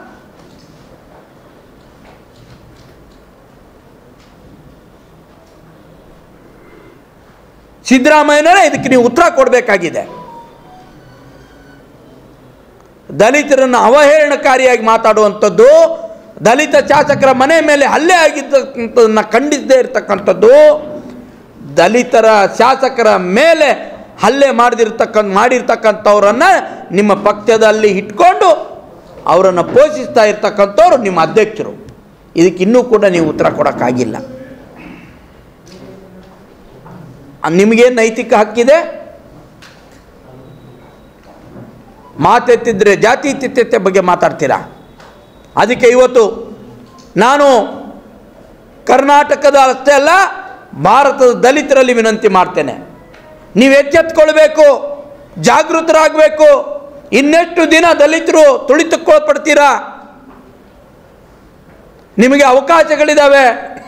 ಸಿದ್ದರಾಮಯ್ಯನವರೇ ಇದಕ್ಕೆ ನೀವು ಉತ್ತರ ಕೊಡಬೇಕಾಗಿದೆ ದಲಿತರನ್ನು ಅವಹೇಳನಕಾರಿಯಾಗಿ ಮಾತಾಡುವಂಥದ್ದು ದಲಿತ ಶಾಸಕರ ಮನೆ ಮೇಲೆ ಹಲ್ಲೆ ಆಗಿದ್ದಕ್ಕಂಥದ್ದನ್ನ ಖಂಡಿಸದೇ ಇರತಕ್ಕಂಥದ್ದು ದಲಿತರ ಶಾಸಕರ ಮೇಲೆ ಹಲ್ಲೆ ಮಾಡದಿರ್ತಕ್ಕಂಥ ಮಾಡಿರ್ತಕ್ಕಂಥವ್ರನ್ನ ನಿಮ್ಮ ಪಕ್ಷದಲ್ಲಿ ಇಟ್ಕೊಂಡು ಅವರನ್ನು ಪೋಷಿಸ್ತಾ ಇರ್ತಕ್ಕಂಥವ್ರು ನಿಮ್ಮ ಅಧ್ಯಕ್ಷರು ಇದಕ್ಕೆ ಇನ್ನೂ ಕೂಡ ನೀವು ಉತ್ತರ ಕೊಡೋಕ್ಕಾಗಿಲ್ಲ ನಿಮಗೇನು ನೈತಿಕ ಹಕ್ಕಿದೆ ಮಾತೆತ್ತಿದ್ರೆ ಜಾತಿ ತಿತ್ಯತೆ ಬಗ್ಗೆ ಮಾತಾಡ್ತೀರಾ ಅದಕ್ಕೆ ಇವತ್ತು ನಾನು ಕರ್ನಾಟಕದ ಅಷ್ಟೇ ಅಲ್ಲ ಭಾರತದ ದಲಿತರಲ್ಲಿ ವಿನಂತಿ ಮಾಡ್ತೇನೆ ನೀವು ಎಚ್ಚೆತ್ಕೊಳ್ಬೇಕು ಜಾಗೃತರಾಗಬೇಕು ಇನ್ನೆಷ್ಟು ದಿನ ದಲಿತರು ತುಳಿತಕ್ಕೊಳ್ಪಡ್ತೀರಾ ನಿಮಗೆ ಅವಕಾಶಗಳಿದ್ದಾವೆ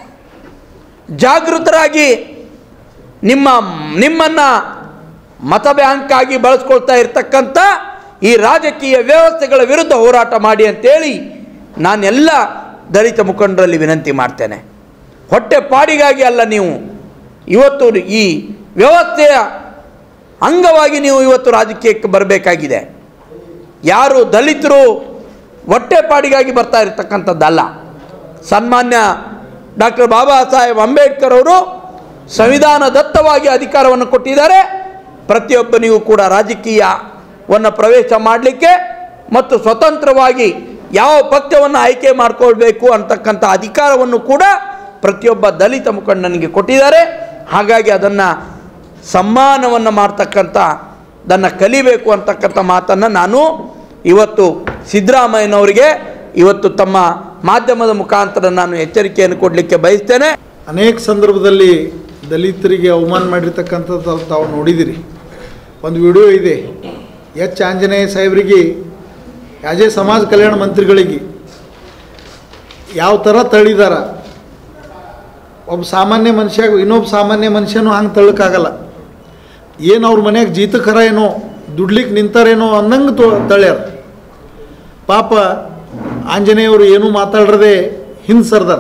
ಜಾಗೃತರಾಗಿ ನಿಮ್ಮ ನಿಮ್ಮನ್ನು ಮತ ಬ್ಯಾಂಕ್ ಆಗಿ ಬಳಸ್ಕೊಳ್ತಾ ಇರ್ತಕ್ಕಂಥ ಈ ರಾಜಕೀಯ ವ್ಯವಸ್ಥೆಗಳ ವಿರುದ್ಧ ಹೋರಾಟ ಮಾಡಿ ಅಂತೇಳಿ ನಾನೆಲ್ಲ ದಲಿತ ಮುಖಂಡರಲ್ಲಿ ವಿನಂತಿ ಮಾಡ್ತೇನೆ ಹೊಟ್ಟೆ ಪಾಡಿಗಾಗಿ ಅಲ್ಲ ನೀವು ಇವತ್ತು ಈ ವ್ಯವಸ್ಥೆಯ ಅಂಗವಾಗಿ ನೀವು ಇವತ್ತು ರಾಜಕೀಯಕ್ಕೆ ಬರಬೇಕಾಗಿದೆ ಯಾರು ದಲಿತರು ಹೊಟ್ಟೆಪಾಡಿಗಾಗಿ ಬರ್ತಾ ಇರತಕ್ಕಂಥದ್ದಲ್ಲ ಸನ್ಮಾನ್ಯ ಡಾಕ್ಟರ್ ಬಾಬಾ ಸಾಹೇಬ್ ಅಂಬೇಡ್ಕರ್ ಅವರು ಸಂವಿಧಾನದತ್ತವಾಗಿ ಅಧಿಕಾರವನ್ನು ಕೊಟ್ಟಿದ್ದಾರೆ ಪ್ರತಿಯೊಬ್ಬನಿಗೂ ಕೂಡ ರಾಜಕೀಯವನ್ನು ಪ್ರವೇಶ ಮಾಡಲಿಕ್ಕೆ ಮತ್ತು ಸ್ವತಂತ್ರವಾಗಿ ಯಾವ ಪಕ್ಷವನ್ನು ಆಯ್ಕೆ ಮಾಡಿಕೊಳ್ಬೇಕು ಅಂತಕ್ಕಂಥ ಅಧಿಕಾರವನ್ನು ಕೂಡ ಪ್ರತಿಯೊಬ್ಬ ದಲಿತ ಮುಖಂಡನಿಗೆ ಕೊಟ್ಟಿದ್ದಾರೆ ಹಾಗಾಗಿ ಅದನ್ನು ಸಮ್ಮಾನವನ್ನು ಮಾಡ್ತಕ್ಕಂಥ ಅದನ್ನು ಕಲಿಬೇಕು ಅಂತಕ್ಕಂಥ ಮಾತನ್ನು ನಾನು ಇವತ್ತು ಸಿದ್ದರಾಮಯ್ಯನವರಿಗೆ ಇವತ್ತು ತಮ್ಮ ಮಾಧ್ಯಮದ ಮುಖಾಂತರ ನಾನು ಎಚ್ಚರಿಕೆಯನ್ನು ಕೊಡಲಿಕ್ಕೆ ಬಯಸ್ತೇನೆ ಅನೇಕ ಸಂದರ್ಭದಲ್ಲಿ ದಲಿತರಿಗೆ ಅವಮಾನ ಮಾಡಿರ್ತಕ್ಕಂಥದ್ದು ತಾವು ನೋಡಿದಿರಿ ಒಂದು ವಿಡಿಯೋ ಇದೆ ಎಚ್ ಆಂಜನೇಯ ಸಾಹೇಬರಿಗೆ ಆಸ್ ಎ ಸಮಾಜ ಕಲ್ಯಾಣ ಮಂತ್ರಿಗಳಿಗೆ ಯಾವ ಥರ ತಳ್ಳಿದಾರ ಒಬ್ಬ ಸಾಮಾನ್ಯ ಮನುಷ್ಯ ಇನ್ನೊಬ್ಬ ಸಾಮಾನ್ಯ ಮನುಷ್ಯನೂ ಹಂಗೆ ತಳ್ಳಕ್ಕಾಗಲ್ಲ ಏನು ಅವ್ರ ಮನ್ಯಾಗ ಜೀತಕರ ಏನೋ ದುಡ್ಲಿಕ್ಕೆ ನಿಂತಾರೇನೋ ಅನ್ನಂಗೆ ತೊ ತಳ್ಳ್ಯಾರ ಪಾಪ ಆಂಜನೇಯವರು ಏನೂ ಮಾತಾಡ್ರದೆ ಹಿಂದೆ ಸರ್ದಾರ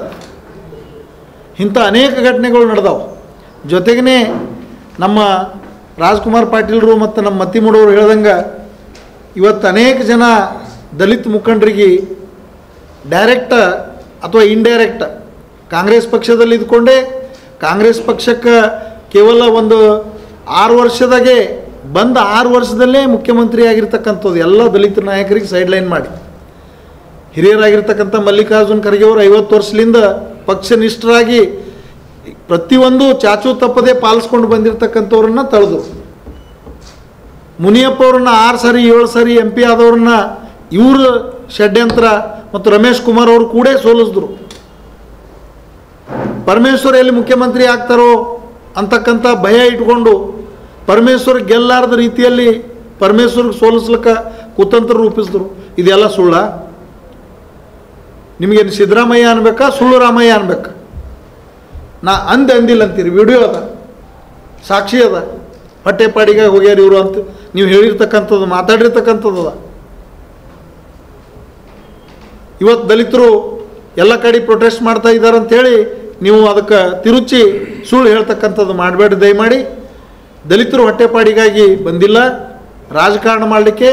ಇಂಥ ಅನೇಕ ಘಟನೆಗಳು ನಡೆದಾವೆ ಜೊತೆಗೇ ನಮ್ಮ ರಾಜ್ಕುಮಾರ್ ಪಾಟೀಲ್ರು ಮತ್ತು ನಮ್ಮ ಮತ್ತಿಮೂಡವರು ಹೇಳ್ದಂಗೆ ಇವತ್ತು ಅನೇಕ ಜನ ದಲಿತ ಮುಖಂಡರಿಗೆ ಡೈರೆಕ್ಟ್ ಅಥವಾ ಇಂಡೈರೆಕ್ಟ್ ಕಾಂಗ್ರೆಸ್ ಪಕ್ಷದಲ್ಲಿ ಇದ್ಕೊಂಡೇ ಕಾಂಗ್ರೆಸ್ ಪಕ್ಷಕ್ಕೆ ಕೇವಲ ಒಂದು ಆರು ವರ್ಷದಾಗೆ ಬಂದ ಆರು ವರ್ಷದಲ್ಲೇ ಮುಖ್ಯಮಂತ್ರಿ ಆಗಿರ್ತಕ್ಕಂಥದ್ದು ಎಲ್ಲ ದಲಿತ ನಾಯಕರಿಗೆ ಸೈಡ್ ಲೈನ್ ಮಾಡಿ ಹಿರಿಯರಾಗಿರ್ತಕ್ಕಂಥ ಮಲ್ಲಿಕಾರ್ಜುನ್ ಖರ್ಗೆ ಅವರು ಐವತ್ತು ವರ್ಷದಿಂದ ಪಕ್ಷನಿಷ್ಠರಾಗಿ ಪ್ರತಿಯೊಂದು ಚಾಚು ತಪ್ಪದೆ ಪಾಲಿಸ್ಕೊಂಡು ಬಂದಿರತಕ್ಕಂಥವ್ರನ್ನ ತಳೆದು ಮುನಿಯಪ್ಪ ಅವ್ರನ್ನ ಆರು ಸರಿ ಏಳು ಸರಿ ಎಂ ಪಿ ಆದವ್ರನ್ನ ಇವ್ರ ಷಡ್ಯಂತ್ರ ಮತ್ತು ರಮೇಶ್ ಕುಮಾರ್ ಅವರು ಕೂಡ ಸೋಲಿಸಿದ್ರು ಪರಮೇಶ್ವರ್ ಎಲ್ಲಿ ಮುಖ್ಯಮಂತ್ರಿ ಆಗ್ತಾರೋ ಅಂತಕ್ಕಂಥ ಭಯ ಇಟ್ಕೊಂಡು ಪರಮೇಶ್ವರ್ ಗೆಲ್ಲಾರದ ರೀತಿಯಲ್ಲಿ ಪರಮೇಶ್ವರ್ಗೆ ಸೋಲಿಸ್ಲಿಕ್ಕೆ ಕುತಂತ್ರ ರೂಪಿಸಿದ್ರು ಇದೆಲ್ಲ ಸುಳ್ಳ ನಿಮಗೇನು ಸಿದ್ದರಾಮಯ್ಯ ಅನ್ಬೇಕಾ ಸುಳ್ಳು ರಾಮಯ್ಯ ಅನ್ಬೇಕಾ ನಾ ಅಂದೆ ಅಂದಿಲ್ಲ ಅಂತೀರಿ ವಿಡಿಯೋ ಅದ ಸಾಕ್ಷಿ ಅದ ಹೊಟ್ಟೆ ಪಾಡಿಗೆ ಹೋಗ್ಯಾರ ಇವರು ಅಂತ ನೀವು ಹೇಳಿರ್ತಕ್ಕಂಥದ್ದು ಮಾತಾಡಿರ್ತಕ್ಕಂಥದ್ದು ಅದ ಇವತ್ತು ದಲಿತರು ಎಲ್ಲ ಕಡೆ ಪ್ರೊಟೆಸ್ಟ್ ಮಾಡ್ತಾ ಇದ್ದಾರೆ ಅಂತೇಳಿ ನೀವು ಅದಕ್ಕೆ ತಿರುಚಿ ಸುಳ್ಳು ಹೇಳ್ತಕ್ಕಂಥದ್ದು ಮಾಡಬೇಡಿ ದಯಮಾಡಿ ದಲಿತರು ಹೊಟ್ಟೆಪಾಡಿಗಾಗಿ ಬಂದಿಲ್ಲ ರಾಜಕಾರಣ ಮಾಡಲಿಕ್ಕೆ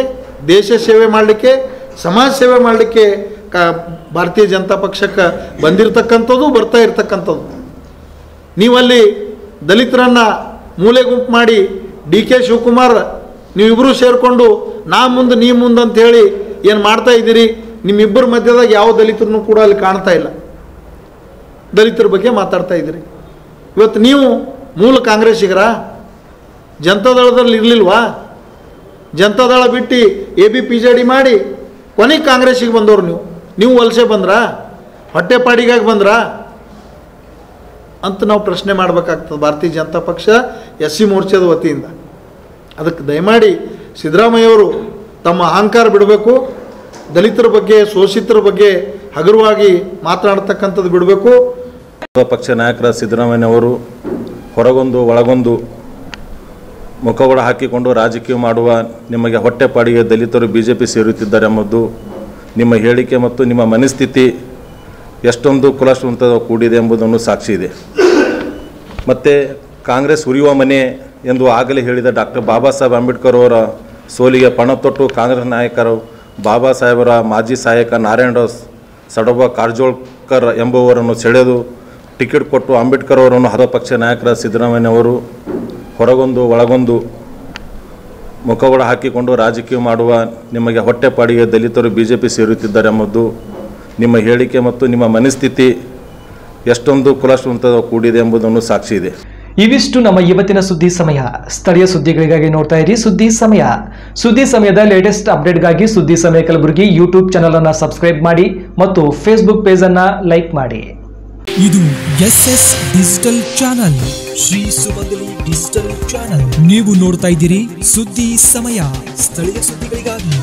ದೇಶ ಸೇವೆ ಮಾಡಲಿಕ್ಕೆ ಸಮಾಜ ಸೇವೆ ಮಾಡಲಿಕ್ಕೆ ಕ ಭಾರತೀಯ ಜನತಾ ಪಕ್ಷಕ್ಕೆ ಬಂದಿರತಕ್ಕಂಥದ್ದು ಬರ್ತಾ ಇರ್ತಕ್ಕಂಥದ್ದು ನೀವಲ್ಲಿ ದಲಿತರನ್ನು ಮೂಲೆ ಗುಂಪು ಮಾಡಿ ಡಿ ಕೆ ಶಿವಕುಮಾರ್ ನೀವಿಬ್ಬರು ಸೇರಿಕೊಂಡು ನಾ ಮುಂದೆ ನೀ ಮುಂದೆ ಅಂತ ಹೇಳಿ ಏನು ಮಾಡ್ತಾ ಇದ್ದೀರಿ ನಿಮ್ಮಿಬ್ಬರ ಮಧ್ಯದಾಗ ಯಾವ ದಲಿತರನ್ನು ಕೂಡ ಅಲ್ಲಿ ಕಾಣ್ತಾ ಇಲ್ಲ ದಲಿತರ ಬಗ್ಗೆ ಮಾತಾಡ್ತಾ ಇದ್ದೀರಿ ಇವತ್ತು ನೀವು ಮೂಲ ಕಾಂಗ್ರೆಸ್ಸಿಗರ ಜನತಾದಳದಲ್ಲಿ ಇರಲಿಲ್ವಾ ಜನತಾದಳ ಬಿಟ್ಟು A B P J D ಮಾಡಿ ಕೊನೆಗೆ ಕಾಂಗ್ರೆಸ್ಸಿಗೆ ಬಂದವರು ನೀವು ನೀವು ವಲಸೆ ಬಂದ್ರಾ ಹೊಟ್ಟೆಪಾಡಿಗಾಗಿ ಬಂದ್ರಾ ಅಂತ ನಾವು ಪ್ರಶ್ನೆ ಮಾಡಬೇಕಾಗ್ತದೆ ಭಾರತೀಯ ಜನತಾ ಪಕ್ಷ ಎಸ್ ಸಿ ಮೋರ್ಚಾದ ವತಿಯಿಂದ ಅದಕ್ಕೆ ದಯಮಾಡಿ ಸಿದ್ದರಾಮಯ್ಯವರು ತಮ್ಮ ಅಹಂಕಾರ ಬಿಡಬೇಕು ದಲಿತರ ಬಗ್ಗೆ ಶೋಷಿತರ ಬಗ್ಗೆ ಹಗುರವಾಗಿ ಮಾತನಾಡ್ತಕ್ಕಂಥದ್ದು ಬಿಡಬೇಕು ಪಕ್ಷ ನಾಯಕರ ಸಿದ್ದರಾಮಯ್ಯನವರು ಹೊರಗೊಂದು ಒಳಗೊಂದು ಮುಖವಾಡ ಹಾಕಿಕೊಂಡು ರಾಜಕೀಯ ಮಾಡುವ ನಿಮಗೆ ಹೊಟ್ಟೆಪಾಡಿಗೆ ದಲಿತರು ಬಿ ಜೆ ಪಿ ಸೇರುತ್ತಿದ್ದಾರೆ ಎಂಬುದು ನಿಮ್ಮ ಹೇಳಿಕೆ ಮತ್ತು ನಿಮ್ಮ ಮನಸ್ಥಿತಿ ಎಷ್ಟೊಂದು ಕುಲಶ್ವಂತ ಕೂಡಿದೆ ಎಂಬುದನ್ನು ಸಾಕ್ಷಿ ಇದೆ ಮತ್ತು ಕಾಂಗ್ರೆಸ್ ಉರಿಯುವ ಮನೆ ಎಂದು ಆಗಲೇ ಹೇಳಿದ ಡಾಕ್ಟರ್ ಬಾಬಾ ಸಾಹೇಬ್ ಅಂಬೇಡ್ಕರ್ ಅವರ ಸೋಲಿಗೆ ಪಣ ತೊಟ್ಟು ಕಾಂಗ್ರೆಸ್ ನಾಯಕರು ಬಾಬಾ ಸಾಹೇಬರ ಮಾಜಿ ಸಹಾಯಕ ನಾರಾಯಣ ಸಡಬ ಕಾರಜೋಳ್ಕರ್ ಎಂಬುವರನ್ನು ಸೆಳೆದು ಟಿಕೆಟ್ ಕೊಟ್ಟು ಅಂಬೇಡ್ಕರ್ ಅವರನ್ನು ಹದಪಕ್ಷ ನಾಯಕರ ಸಿದ್ದರಾಮಯ್ಯನವರು ಹೊರಗೊಂದು ಒಳಗೊಂದು ಮುಖವಾಡ ಹಾಕಿಕೊಂಡು ರಾಜಕೀಯ ಮಾಡುವ ನಿಮಗೆ ಹೊಟ್ಟೆಪಾಡಿಗೆ ದಲಿತರು ಬಿ ಜೆ ಪಿ ಸೇರುತ್ತಿದ್ದಾರೆ ಎಂಬುದು ನಿಮ್ಮ ಹೇಳಿಕೆ ಮತ್ತು ನಿಮ್ಮ ಮನಸ್ಥಿತಿ ಎಷ್ಟೊಂದು ಕುಲಶ್ವಂತ ಕೂಡಿದೆ ಎಂಬುದನ್ನು ಸಾಕ್ಷಿ ಇದೆ ಇವಿಷ್ಟು ನಮ್ಮ ಇವತ್ತಿನ ಸುದ್ದಿ ಸಮಯ ಸ್ಥಳೀಯ ಸುದ್ದಿಗಳಿಗಾಗಿ ನೋಡ್ತಾ ಇರಿ ಸುದ್ದಿ ಸಮಯ ಸುದ್ದಿ ಸಮಯದ ಲೇಟೆಸ್ಟ್ ಅಪ್ಡೇಟ್ಗಾಗಿ ಸುದ್ದಿ ಸಮಯ ಕಲಬುರಗಿ ಯೂಟ್ಯೂಬ್ ಚಾನಲ್ ಅನ್ನ ಸಬ್ಸ್ಕ್ರೈಬ್ ಮಾಡಿ ಮತ್ತು ಫೇಸ್ಬುಕ್ ಪೇಜ್ ಅನ್ನ ಲೈಕ್ ಮಾಡಿ ಇದು S S digital channel Shri Sumangali digital channel ನೀವು ನೋಡ್ತಾ ಇದ್ದೀರಿ ಸುದ್ದಿ ಸಮಯ ಸ್ಥಳೀಯ ಸುದ್ದಿಗಳಿಗಾಗಿ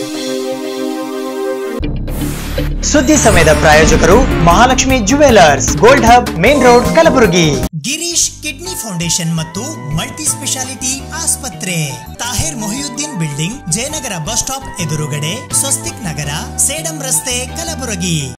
ಸುದ್ದಿ ಸಮಯದ ಪ್ರಾಯೋಜಕರು Mahalakshmi jewellers gold hub main road Kalaburagi Girish kidney foundation ಮತ್ತು ಮಲ್ಟಿ ಸ್ಪೆಷಾಲಿಟಿ ಆಸ್ಪತ್ರೆ Tahir Mohiuddin building Jayanagar bus stop ಎದುರುಗಡೆ ಸ್ವಸ್ತಿಕ್ ನಗರ ಸೇಡಂ ರಸ್ತೆ ಕಲಬುರಗಿ